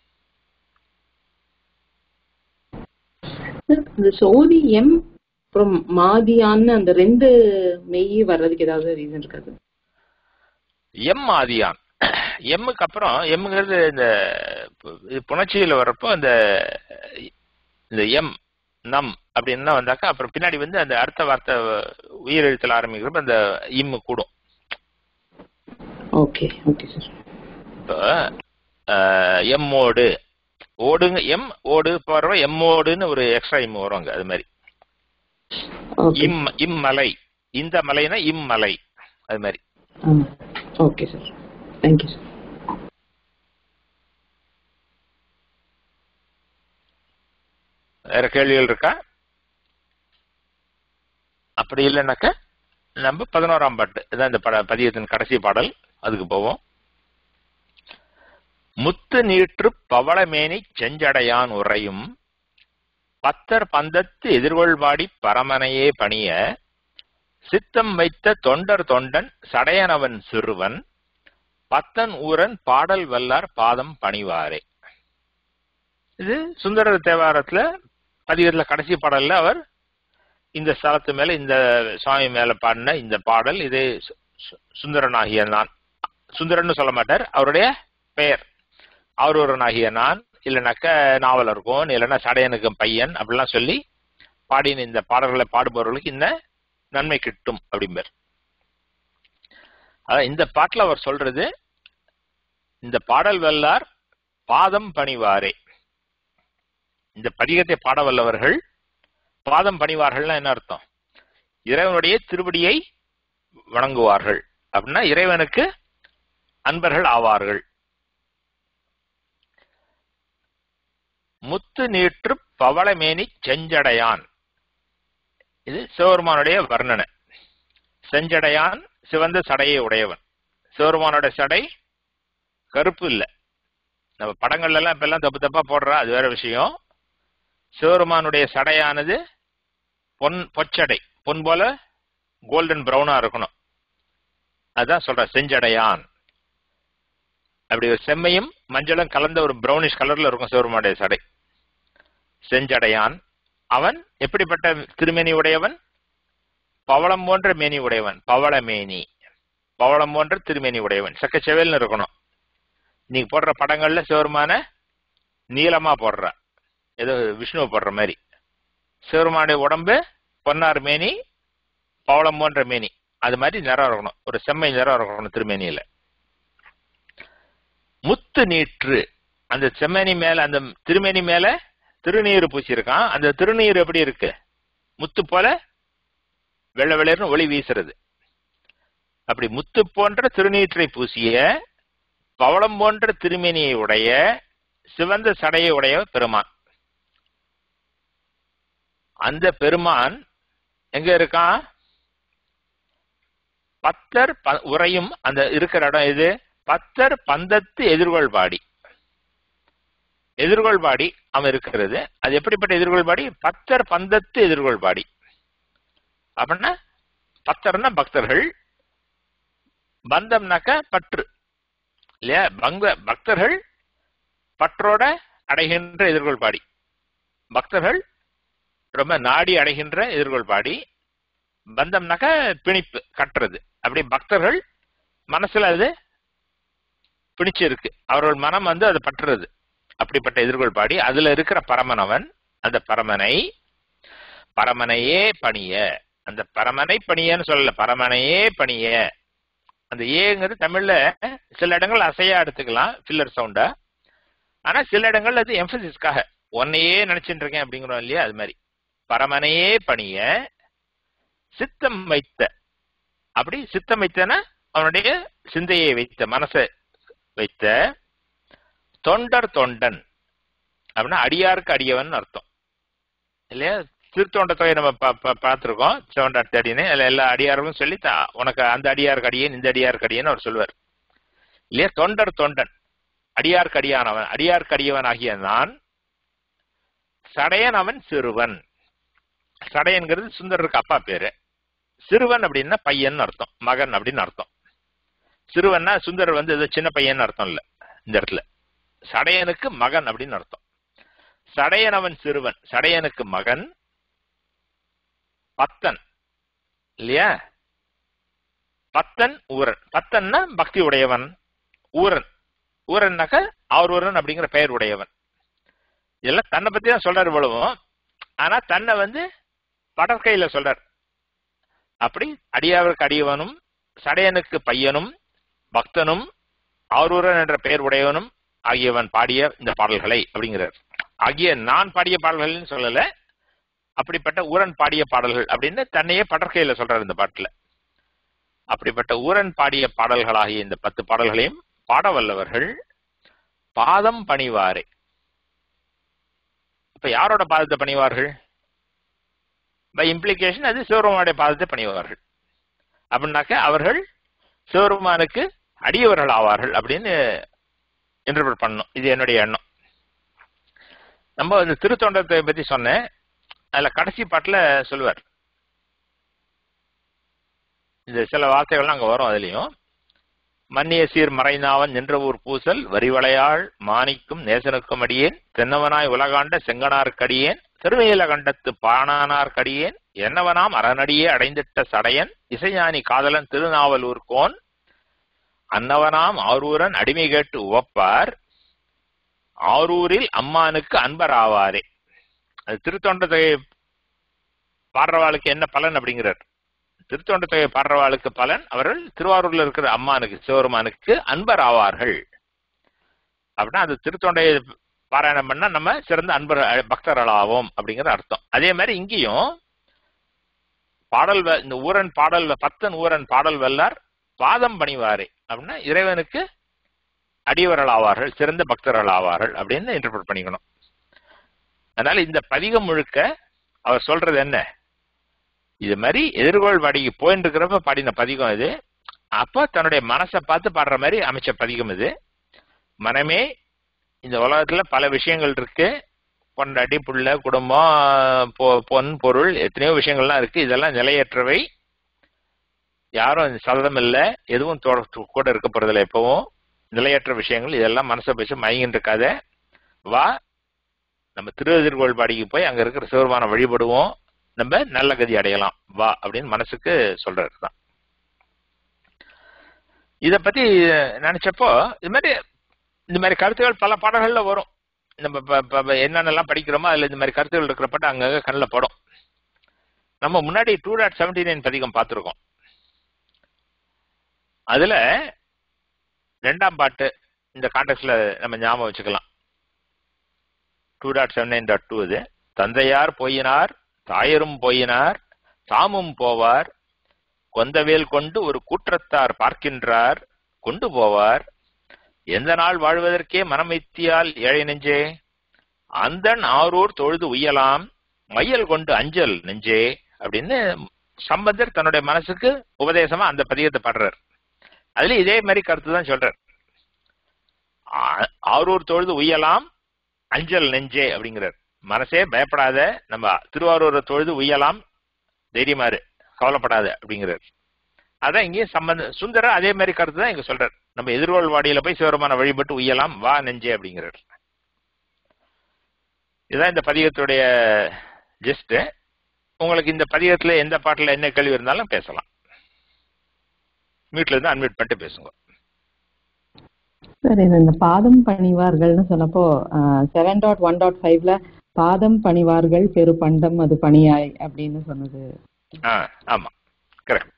இந்த சோதி எம் அப்புறம் மாதியான்னு அந்த ரெண்டு மெய் வர்றதுக்கு ஏதாவது ரீசன் இருக்காது எம் ஆதியான் எம்முக்கு அப்புறம் எம்ங்கிறது இந்த இது புணர்ச்சியில வர்றப்போ இந்த இந்த எம் நம் அப்படின்னா வந்தாக்கா அப்புறம் பின்னாடி வந்து அந்த அடுத்த வார்த்தை உயிரெழுத்தில் ஆரம்பிக்கிறப்ப அந்த இம்மு கூடும் ஓகே ஓகே சார் இப்போ எம்மோடு ஓடுங்க எம் ஓடு போறவ எம்மோடுன்னு ஒரு எக்ஸ்ட்ரா இம் வருவாங்க அது மாதிரி ஓகே இம் இம்மலை இந்த மலைனா இம்மலை அது மாதிரி ஓகே சார் தேங்க்யூ சார் வேற கேள்விகள் இருக்கா அப்படி இல்லைன்னாக்க நம்ம பதினோராம் பாட்டு இதான் இந்த பட பதியத்தின் கடைசி பாடல் அதுக்கு போவோம் முத்து நீற்று பவளமேனி செஞ்சடையான் உறையும் பத்தர் பந்தத்து எதிர்கொள்வாடி பரமனையே பணிய சித்தம் வைத்த தொண்டர் தொண்டன் சடையனவன் சிறுவன் பத்தன் ஊரன் பாடல் வல்லார் பாதம் பணிவாரே இது சுந்தர தேவாரத்துல பதிகத்துல கடைசி பாடல்ல அவர் இந்த ஸ்தலத்து மேல இந்த சுவாமி மேல பாடின இந்த பாடல் இது சு- சு- சுந்தரனாகிய நான் சுந்தரன்னு சொல்ல மாட்டார் அவருடைய பெயர் ஆரூரனாகிய நான் இல்லைனாக்க நாவலருக்கும் இல்லைன்னா சடையனுக்கும் பையன் அப்படிலாம் சொல்லி பாடின இந்த பாடல்களை பாடுபவர்களுக்கு இந்த நன்மை கிட்டும் அப்படிம்பார் அதான் இந்த பாட்டுல அவர் சொல்றது இந்த பாடல் வல்லார் பாதம் பணிவாரே இந்த பதிகத்தை பாட வல்லவர்கள் பாதம் பணிவார்கள்னா என்ன அர்த்தம் இறைவனுடைய திருவடியை வணங்குவார்கள் அப்படின்னா இறைவனுக்கு அன்பர்கள் ஆவார்கள் முத்து நீற்று பவளமேனி செஞ்சடையான் இது சிவபெருமானுடைய வர்ணனை செஞ்சடையான் சிவந்த சடையை உடையவன் சிவபெருமானோட சடை கருப்பு இல்ல நம்ம படங்கள்ல எல்லாம் இப்ப எல்லாம் தப்பு தப்பா போடுறா அது வேற விஷயம் சிவபெருமானுடைய சடையானது பொன் பொச்சடை பொன் போல கோல்டன் பிரவுனா இருக்கணும் அதான் சொல்ற செஞ்சடையான் அப்படி ஒரு செம்மையும் மஞ்சளும் கலந்த ஒரு பிரௌனிஷ் கலர்ல இருக்கும் சிவபெருமானுடைய சடை செஞ்சடையான் அவன் எப்படிப்பட்ட திருமேனி உடையவன் பவளம் போன்ற மேனி உடையவன் பவளமேனி பவளம் போன்ற திருமேனி உடையவன் சக்கச்செவேல்னு இருக்கணும் நீங்க போடுற படங்கள்ல சிவருமான நீளமா போடுற ஏதோ விஷ்ணுவை போடுற மாதிரி சிவருமானுடைய உடம்பு பொன்னார் மேனி பவளம் போன்ற மேனி அது மாதிரி நிறம் இருக்கணும் ஒரு செம்மை நிறம் இருக்கணும் திருமேனியில முத்து நீற்று அந்த செம்மணி மேல அந்த திருமேனி மேல திருநீர் பூசியிருக்கான் அந்த திருநீர் எப்படி இருக்கு முத்து போல வெள்ளை வெள்ளர்னு ஒளி வீசுறது அப்படி முத்து போன்ற திருநீற்றை பூசிய பவளம் போன்ற திருமேனியை உடைய சிவந்த சடையை உடைய பெருமான் அந்த பெருமான் எங்க இருக்கான் பத்தர் ப- உறையும் அந்த இருக்கிற இடம் இது பத்தர் பந்தத்து எதிர்கொள்பாடி எதிர்கொள்பாடி அவன் இருக்கிறது அது எப்படிப்பட்ட எதிர்கொள்பாடி பத்தர் பந்தத்து எதிர்கொள்பாடி அப்படின்னா பக்தர்னா பக்தர்கள் பந்தம்னாக்க பற்று இல்லையா பங்க பக்தர்கள் பற்றோட அடைகின்ற எதிர்கொள்பாடி பக்தர்கள் ரொம்ப நாடி அடைகின்ற எதிர்கொள்பாடி பந்தம்னாக்க பிணிப்பு கட்டுறது அப்படி பக்தர்கள் மனசுல அது பிடிச்சு இருக்கு அவர்கள் மனம் வந்து அது பற்றுறது அப்படிப்பட்ட எதிர்கொள்பாடி அதுல இருக்கிற பரமனவன் அந்த பரமனை பரமனையே பணிய அந்த பரமனை பணியன்னு சொல்லல பரமனையே பணிய அந்த ஏங்கிறது தமிழ்ல சில இடங்கள் அசையா எடுத்துக்கலாம் ஃபில்லர் சவுண்டா ஆனா சில இடங்கள் அது எம்பசிஸ்க்காக உன்னையே நினைச்சிட்டு இருக்கேன் அப்படிங்கிறோம் இல்லையா அது மாதிரி பரமனையே பணிய சித்தம் வைத்த அப்படி சித்தம் வைத்தன அவனுடைய சிந்தையை வைத்த மனசை வைத்த தொண்டர் தொண்டன் அப்படின்னா அடியாருக்கு அடியவன் அர்த்தம் இல்லையா திருத்தொண்ட தொகை நம்ம பா- பா- பார்த்திருக்கோம் செவன் டாட் தேர்ட்டின்னு அதில் எல்லா அடியார்களும் சொல்லி தா- உனக்கு அந்த அடியாருக்கு அடியேன் இந்த அடியாருக்கு அடியேன்னு அவர் சொல்லுவார் இல்லையா தொண்டர் தொண்டன் அடியாருக்கு அடியானவன் அடியாருக்கு அடியவன் ஆகிய நான் சடையன் அவன் சிறுவன் சடையன்கிறது சுந்தரருக்கு அப்பா பேரு சிறுவன் அப்படின்னா பையன் அர்த்தம் மகன் அப்படின்னு அர்த்தம் சிறுவன்னா சுந்தரர் வந்து ஏதோ சின்ன பையன் அர்த்தம் இல்ல இந்த இடத்துல சடையனுக்கு மகன் அப்படின்னு அர்த்தம் சடையன் அவன் சிறுவன் சடையனுக்கு மகன் பத்தன் இல்லையா பத்தன் ஊரன் பத்தன்னா பக்தி உடையவன் ஊரன் ஊரன்னாக்க அவர் ஊரன் அப்படிங்கிற பெயர் உடையவன் இதெல்லாம் தன்னை பத்தி தான் சொல்றாரு இவ்வளவும் ஆனா தன்னை வந்து படற்கையில சொல்றார் அப்படி அடியாவிற்கு அடியவனும் சடையனுக்கு பையனும் பக்தனும் ஆரூரன் என்ற பெயர் உடையவனும் ஆகியவன் பாடிய இந்த பாடல்களை அப்படிங்கிறார் ஆகிய நான் பாடிய பாடல்கள்னு சொல்லல அப்படிப்பட்ட ஊரன் பாடிய பாடல்கள் அப்படின்னு தன்னையே படற்கையில சொல்றாரு இந்த பாட்டுல அப்படிப்பட்ட ஊரன் பாடிய பாடல்களாகிய இந்த பத்து பாடல்களையும் பாட வல்லவர்கள் பாதம் பணிவாரே இப்ப யாரோட பாதத்தை பணிவார்கள் பை இம்ப்ளிகேஷன் அது சிவபெருமானுடைய பாதத்தை பணிவார்கள் அப்படின்னாக்க அவர்கள் சிவபெருமானுக்கு அடியவர்கள் ஆவார்கள் அப்படின்னு இன்டர்பிரட் பண்ணணும் இது என்னுடைய எண்ணம் நம்ம இந்த திருத்தொண்டத்தை பத்தி சொன்னேன் அதுல கடைசி பாட்டுல சொல்லுவார் இந்த சில வார்த்தைகள்லாம் அங்க வரும் அதுலயும் மன்னிய சீர் மறைநாவன் நின்ற ஊர் பூசல் வரிவளையாள் மாணிக்கும் நேசனுக்கும் அடியேன் தென்னவனாய் உலகாண்ட செங்கனார்க்கடியேன் திருமையில கண்டத்து பாணானார்க்கடியேன் என்னவனாம் அரணடியே அடைந்திட்ட சடையன் இசைஞானி காதலன் திருநாவலூர் கோன் அன்னவனாம் ஆரூரன் அடிமை கேட்டு உவப்பார் ஆரூரில் அம்மானுக்கு அன்பர் ஆவாரே அது திருத்தொண்டத்தை பாடுறவாளுக்கு என்ன பலன் அப்படிங்கிறார் திருத்தொண்டத்தை பாடுறவாளுக்கு பலன் அவர்கள் திருவாரூர்ல இருக்கிற அம்மானுக்கு சிவருமானுக்கு அன்பர் ஆவார்கள் அப்படின்னா அது திருத்தொண்டையை பாராயணம் பண்ணா நம்ம சிறந்த அன்பர் பக்தர்களாவோம் அப்படிங்கிற அர்த்தம் அதே மாதிரி இங்கேயும் பாடல் வ- இந்த ஊரன் பாடல் வ- பத்தன் ஊரன் பாடல் வல்லார் பாதம் பணிவாரே அப்படின்னா இறைவனுக்கு அடியவர்கள் ஆவார்கள் சிறந்த பக்தர்கள் ஆவார்கள் அப்படின்னு இன்டர்பிரட் பண்ணிக்கணும் அதனால இந்த பதிகம் முழுக்க அவர் சொல்றது என்ன இது மாதிரி எதிர்கோள் வாடிக்கு போயின்னு இருக்கிறப்ப பாடின பதிகம் இது அப்போ தன்னுடைய மனசை பார்த்து பாடுற மாதிரி அமைச்ச பதிகம் இது மனமே இந்த உலகத்துல பல விஷயங்கள் இருக்கு பொண்டாட்டி புள்ள குடும்பம் பொ- பொன் பொருள் எத்தனையோ விஷயங்கள்லாம் இருக்கு இதெல்லாம் நிலையற்றவை யாரும் சதம் இல்லை எதுவும் தொ- கூட இருக்க போறதில்ல எப்பவும் நிலையற்ற விஷயங்கள் இதெல்லாம் மனசை பேச மயங்கிட்டு இருக்காத வா நம்ம திருவதிர்கோள் பாடிக்கு போய் அங்க இருக்கிற சிவருமான வழிபடுவோம் நம்ம நல்ல கதி அடையலாம் வா அப்படின்னு மனசுக்கு சொல்றது தான் இத பத்தி நினைச்சப்போ இது மாதிரி இந்த மாதிரி கருத்துகள் பல பாடல்கள்ல வரும் நம்ம ப- ப- ப- என்னென்னலாம் படிக்கிறோமோ அதுல இந்த மாதிரி கருத்துகள் இருக்கிறப்பட்ட அங்கங்க கண்ணில் படும் நம்ம முன்னாடி டூ டாட் செவன்டி நைன் பதிகம் பார்த்துருக்கோம் அதுல ரெண்டாம் பாட்டு இந்த கான்டெக்ட்ல நம்ம ஞாபகம் வச்சுக்கலாம் two dot seven nine dot two இது தந்தையார் போயினார் தாயரும் போயினார் தாமும் போவார் கொந்தவேல் கொண்டு ஒரு கூற்றத்தார் பார்க்கின்றார் கொண்டு போவார் எந்த நாள் வாழ்வதற்கே மனம் வைத்தியால் ஏழை நெஞ்சே அந்தன் ஆரூர் தொழுது உய்யலாம் மையல் கொண்டு அஞ்சல் நெஞ்சே அப்படின்னு சம்பந்தர் தன்னுடைய மனசுக்கு உபதேசமா அந்த பதிகத்தை பாடுறார் அதுல இதே மாதிரி கருத்து தான் சொல்றார் ஆ- ஆரூர் தொழுது உய்யலாம் அஞ்சல் நெஞ்சே அப்படிங்கிறார் மனசே பயப்படாத நம்ம திருவாரூரை தொழுது உய்யலாம் தைரியமாறு கவலைப்படாத அப்படிங்கிறார் அதான் இங்கேயும் சம்பந்த சுந்தரர் அதே மாதிரி கருத்து தான் இங்க சொல்றார் நம்ம எதிர்கோள் வாடியில போய் சிவருமான வழிபட்டு உய்யலாம் வா நெஞ்சே அப்படிங்கிறார் இதுதான் இந்த பதிகத்துடைய ஜஸ்ட் உங்களுக்கு இந்த பதிகத்துல எந்த பாட்டுல என்ன கேள்வி இருந்தாலும் பேசலாம் மியூட்ல இருந்து அன்மியூட் பண்ணிட்டு பேசுங்க சார் இது இந்த பாதம் பணிவார்கள்னு சொன்னப்போ செவன் டாட் ஒன் டாட் ஃபைவ்ல பாதம் பணிவார்கள் பெரு பண்டம் அது பணியாய் அப்படின்னு சொன்னது ஆ ஆமா கரெக்ட்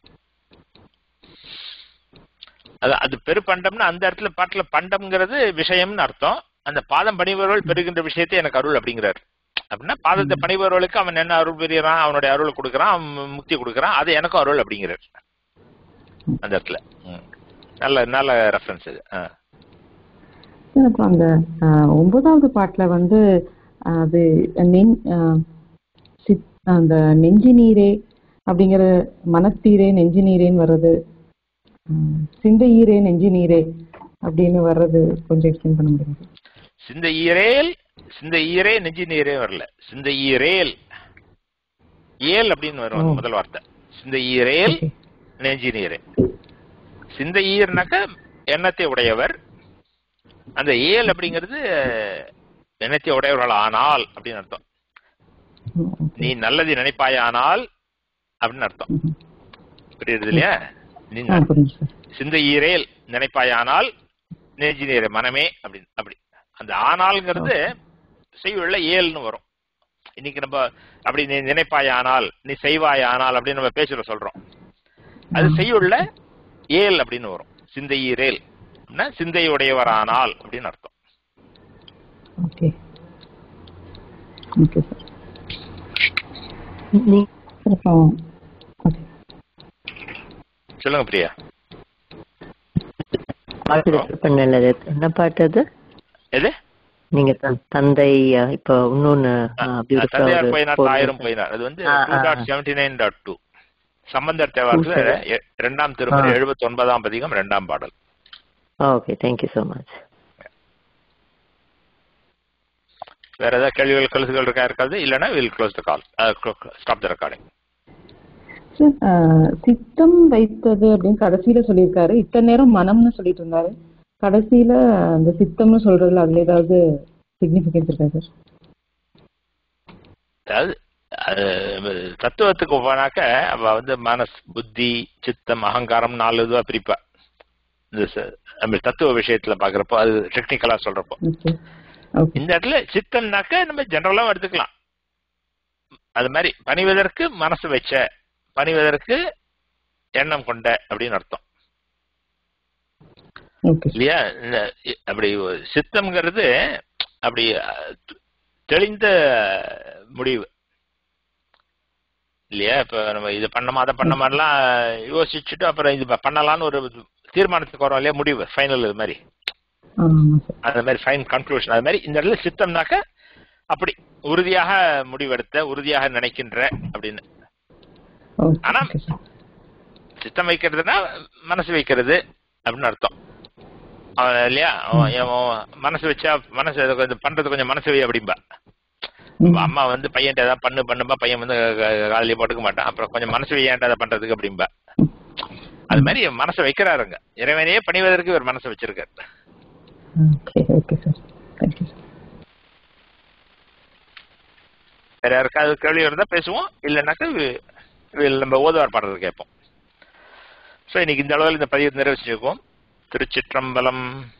அது அது பெருப்பண்டம்னா அந்த இடத்துல பாட்டுல பண்டம்ங்கிறது விஷயம்னு அர்த்தம் அந்த பாதம் பணிபவர்கள் பெறுகின்ற விஷயத்தை எனக்கு அருள் அப்படிங்கிறார் அப்படின்னா பாதத்தை பணிபவர்களுக்கு அவன் என்ன அருள் பெறுகிறான் அவனுடைய அருள் கொடுக்குறான் அவன் முக்தி கொடுக்குறான் அது எனக்கும் அருள் அப்படிங்கிறார் அந்த இடத்துல ம். நல்ல நல்ல ரெஃபரன்ஸ் இது ஆ. சார், அப்புறம் அந்த ஆஹ், ஒன்பதாவது பாட்டுல வந்து அது நின் ஆஹ், அந்த நெஞ்சு நீரே அப்படிங்கிற மனத்தீரே நெஞ்சு நீரேன்னு வர்றது ம், சிந்தை ஈரே நெஞ்சு நீரே அப்படின்னு வர்றது கொஞ்சம் எக்ஸ்பிளைன் பண்ண முடியுமா சிந்த ஈரேல் சிந்த ஈரே நெஞ்சு நீரே வரல சிந்த ஈரேல் ஏல் அப்படின்னு வரும் ஓ. முதல் வார்த்தை சிந்த ஈரேல் Okay. நெஞ்சு நீரே சிந்த ஈர்னாக்க எண்ணத்தை உடையவர் அந்த ஏல் அப்படிங்கிறது எண்ணத்தை உடையவர்கள் ஆனால் அப்படின்னு அர்த்தம் ம், okay. நீ நல்லது நினைப்பாயானால் அப்படின்னு அர்த்தம் ம்ஹும். புரியுது இல்லையா நீ ஆ புரியுது சார் சிந்த ஈரேல் நினைப்பாயானால் நெஞ்சு நீரே மனமே அப்படின்னு அப்படி அந்த ஆனால்ங்கிறது செய்யுள்ள ஏல்னு வரும் இன்னைக்கு நம்ம அப்படி நீ நினைப்பாயானால் நீ செய்வாயானால் அப்படின்னு நம்ம பேச்சுல சொல்றோம் அது செய்யுள்ள ஏல் அப்படின்னு வரும் சிந்தை ஈரேல் அப்படின்னா சிந்தையுடையவரானால் அப்படின்னு அர்த்தம் ஓகே ஓகே சார் நீ- அப்புறம் ஓகே சொல்லுங்க பிரியா பாட்டு ரெஃபர் பண்ணல என்ன பாட்டு அது எது நீங்க தன்- தந்தை அஹ், இப்போ இன்னொன்னு அஹ், beautiful ஆ தந்தையார் ஒரு போயினார் poem ஆயிரம் இருக்கு. போயினார் அது வந்து ah, two ah, dot ah. Seventy nine dot two Sambandar தேவாரத்துல சரி. எ- இரண்டாம் திருமுறை ஆ. எழுபத்தி ஒன்பதாம் பதிகம் இரண்டாம் பாடல் ஓகே தேங்க்யூ ஸோ மச் வேற ஏதாவது கேள்விகள் கழுத்துகள் இருக்கா இருக்காது இல்லைன்னா will close the call stop the recording sir ah, சித்தம் வைத்தது அப்படின்னு கடைசியில சொல்லியிருக்காரு இத்தனை நேரம் மனம்னு சொல்லிட்டு இருந்தாரு கடைசியில அந்த சித்தம்னு சொல்றதுல அதுல ஏதாவது சிக்னிபிகன்ஸ் இருக்கா சார் அதாவது அது தத்துவத்துக்கு போனாக்க அவ வந்து மனஸ் புத்தி சித்தம் அகங்காரம் நாலு இதுவா பிரிப்பா இந்த ச- நம்ம தத்துவ விஷயத்துல பாக்குறப்போ அது டெக்னிக்கலா சொல்றப்போ ஓகே ஓகே இந்த இடத்துல சித்தம்னாக்க நம்ம ஜெனரலா எடுத்துக்கலாம் அது மாதிரி பணிவதற்கு மனசு வச்ச பணிவதற்கு எண்ணம் கொண்ட அப்படின்னு அர்த்தம் ஓகே இல்லையா இந்த இ- அப்படி ஒரு சித்தம்ங்கிறது அப்படி அஹ், தெ- தெளிந்த முடிவு இல்லையா இப்ப நம்ம இது பண்ணமா அதை பண்ணமாலாம் யோசிச்சுட்டு அப்புறம் இது ப- பண்ணலாம்னு ஒரு தீர்மானத்துக்கு வரோம் இல்லையா முடிவு ஃபைனல் இது மாதிரி ஆமா சார் அந்த மாதிரி ஃபைன் கன்க்ளூஷன் அது மாதிரி இந்த இடத்துல சித்தம்னாக்க அப்படி உறுதியாக முடிவெடுத்த உறுதியாக நினைக்கின்ற அப்படின்னு ஓகே ஆனா- ஓகே சார் சித்தம் வைக்கிறதுனா மனசு வைக்கிறது அப்படின்னு அர்த்தம் அவன் இல்லையா அவன் அவன் மனசு வச்சா மனசு இதை கொஞ்சம் பண்றது கொஞ்சம் மனசு வை அப்படிம்பா ம். அம்மா வந்து பையன்ட்ட ஏதாவது பண்ணு பண்ணும்பா பையன் வந்து காலையில போட்டுக்க மாட்டான் அப்புறம் கொஞ்சம் மனசு வையான்ட்டு அதை பண்றதுக்கு அப்படிம்பா அது மாதிரி மனசை வைக்கிறாருங்க இறைவனையே பணிவதற்கு ஒரு மனசை வச்சிருக்காரு okay okay sir thank you sir வேற யாருக்காவது கேள்வி இருந்தா பேசுவோம் இல்லைன்னாக்கா வி- வில் நம்ம ஓதுவார் பாடுறது கேட்போம் ஸோ இன்னைக்கு இந்த அளவில் இந்த பதிவு நிறைவு செஞ்சுக்குவோம் திருச்சிற்றம்பலம்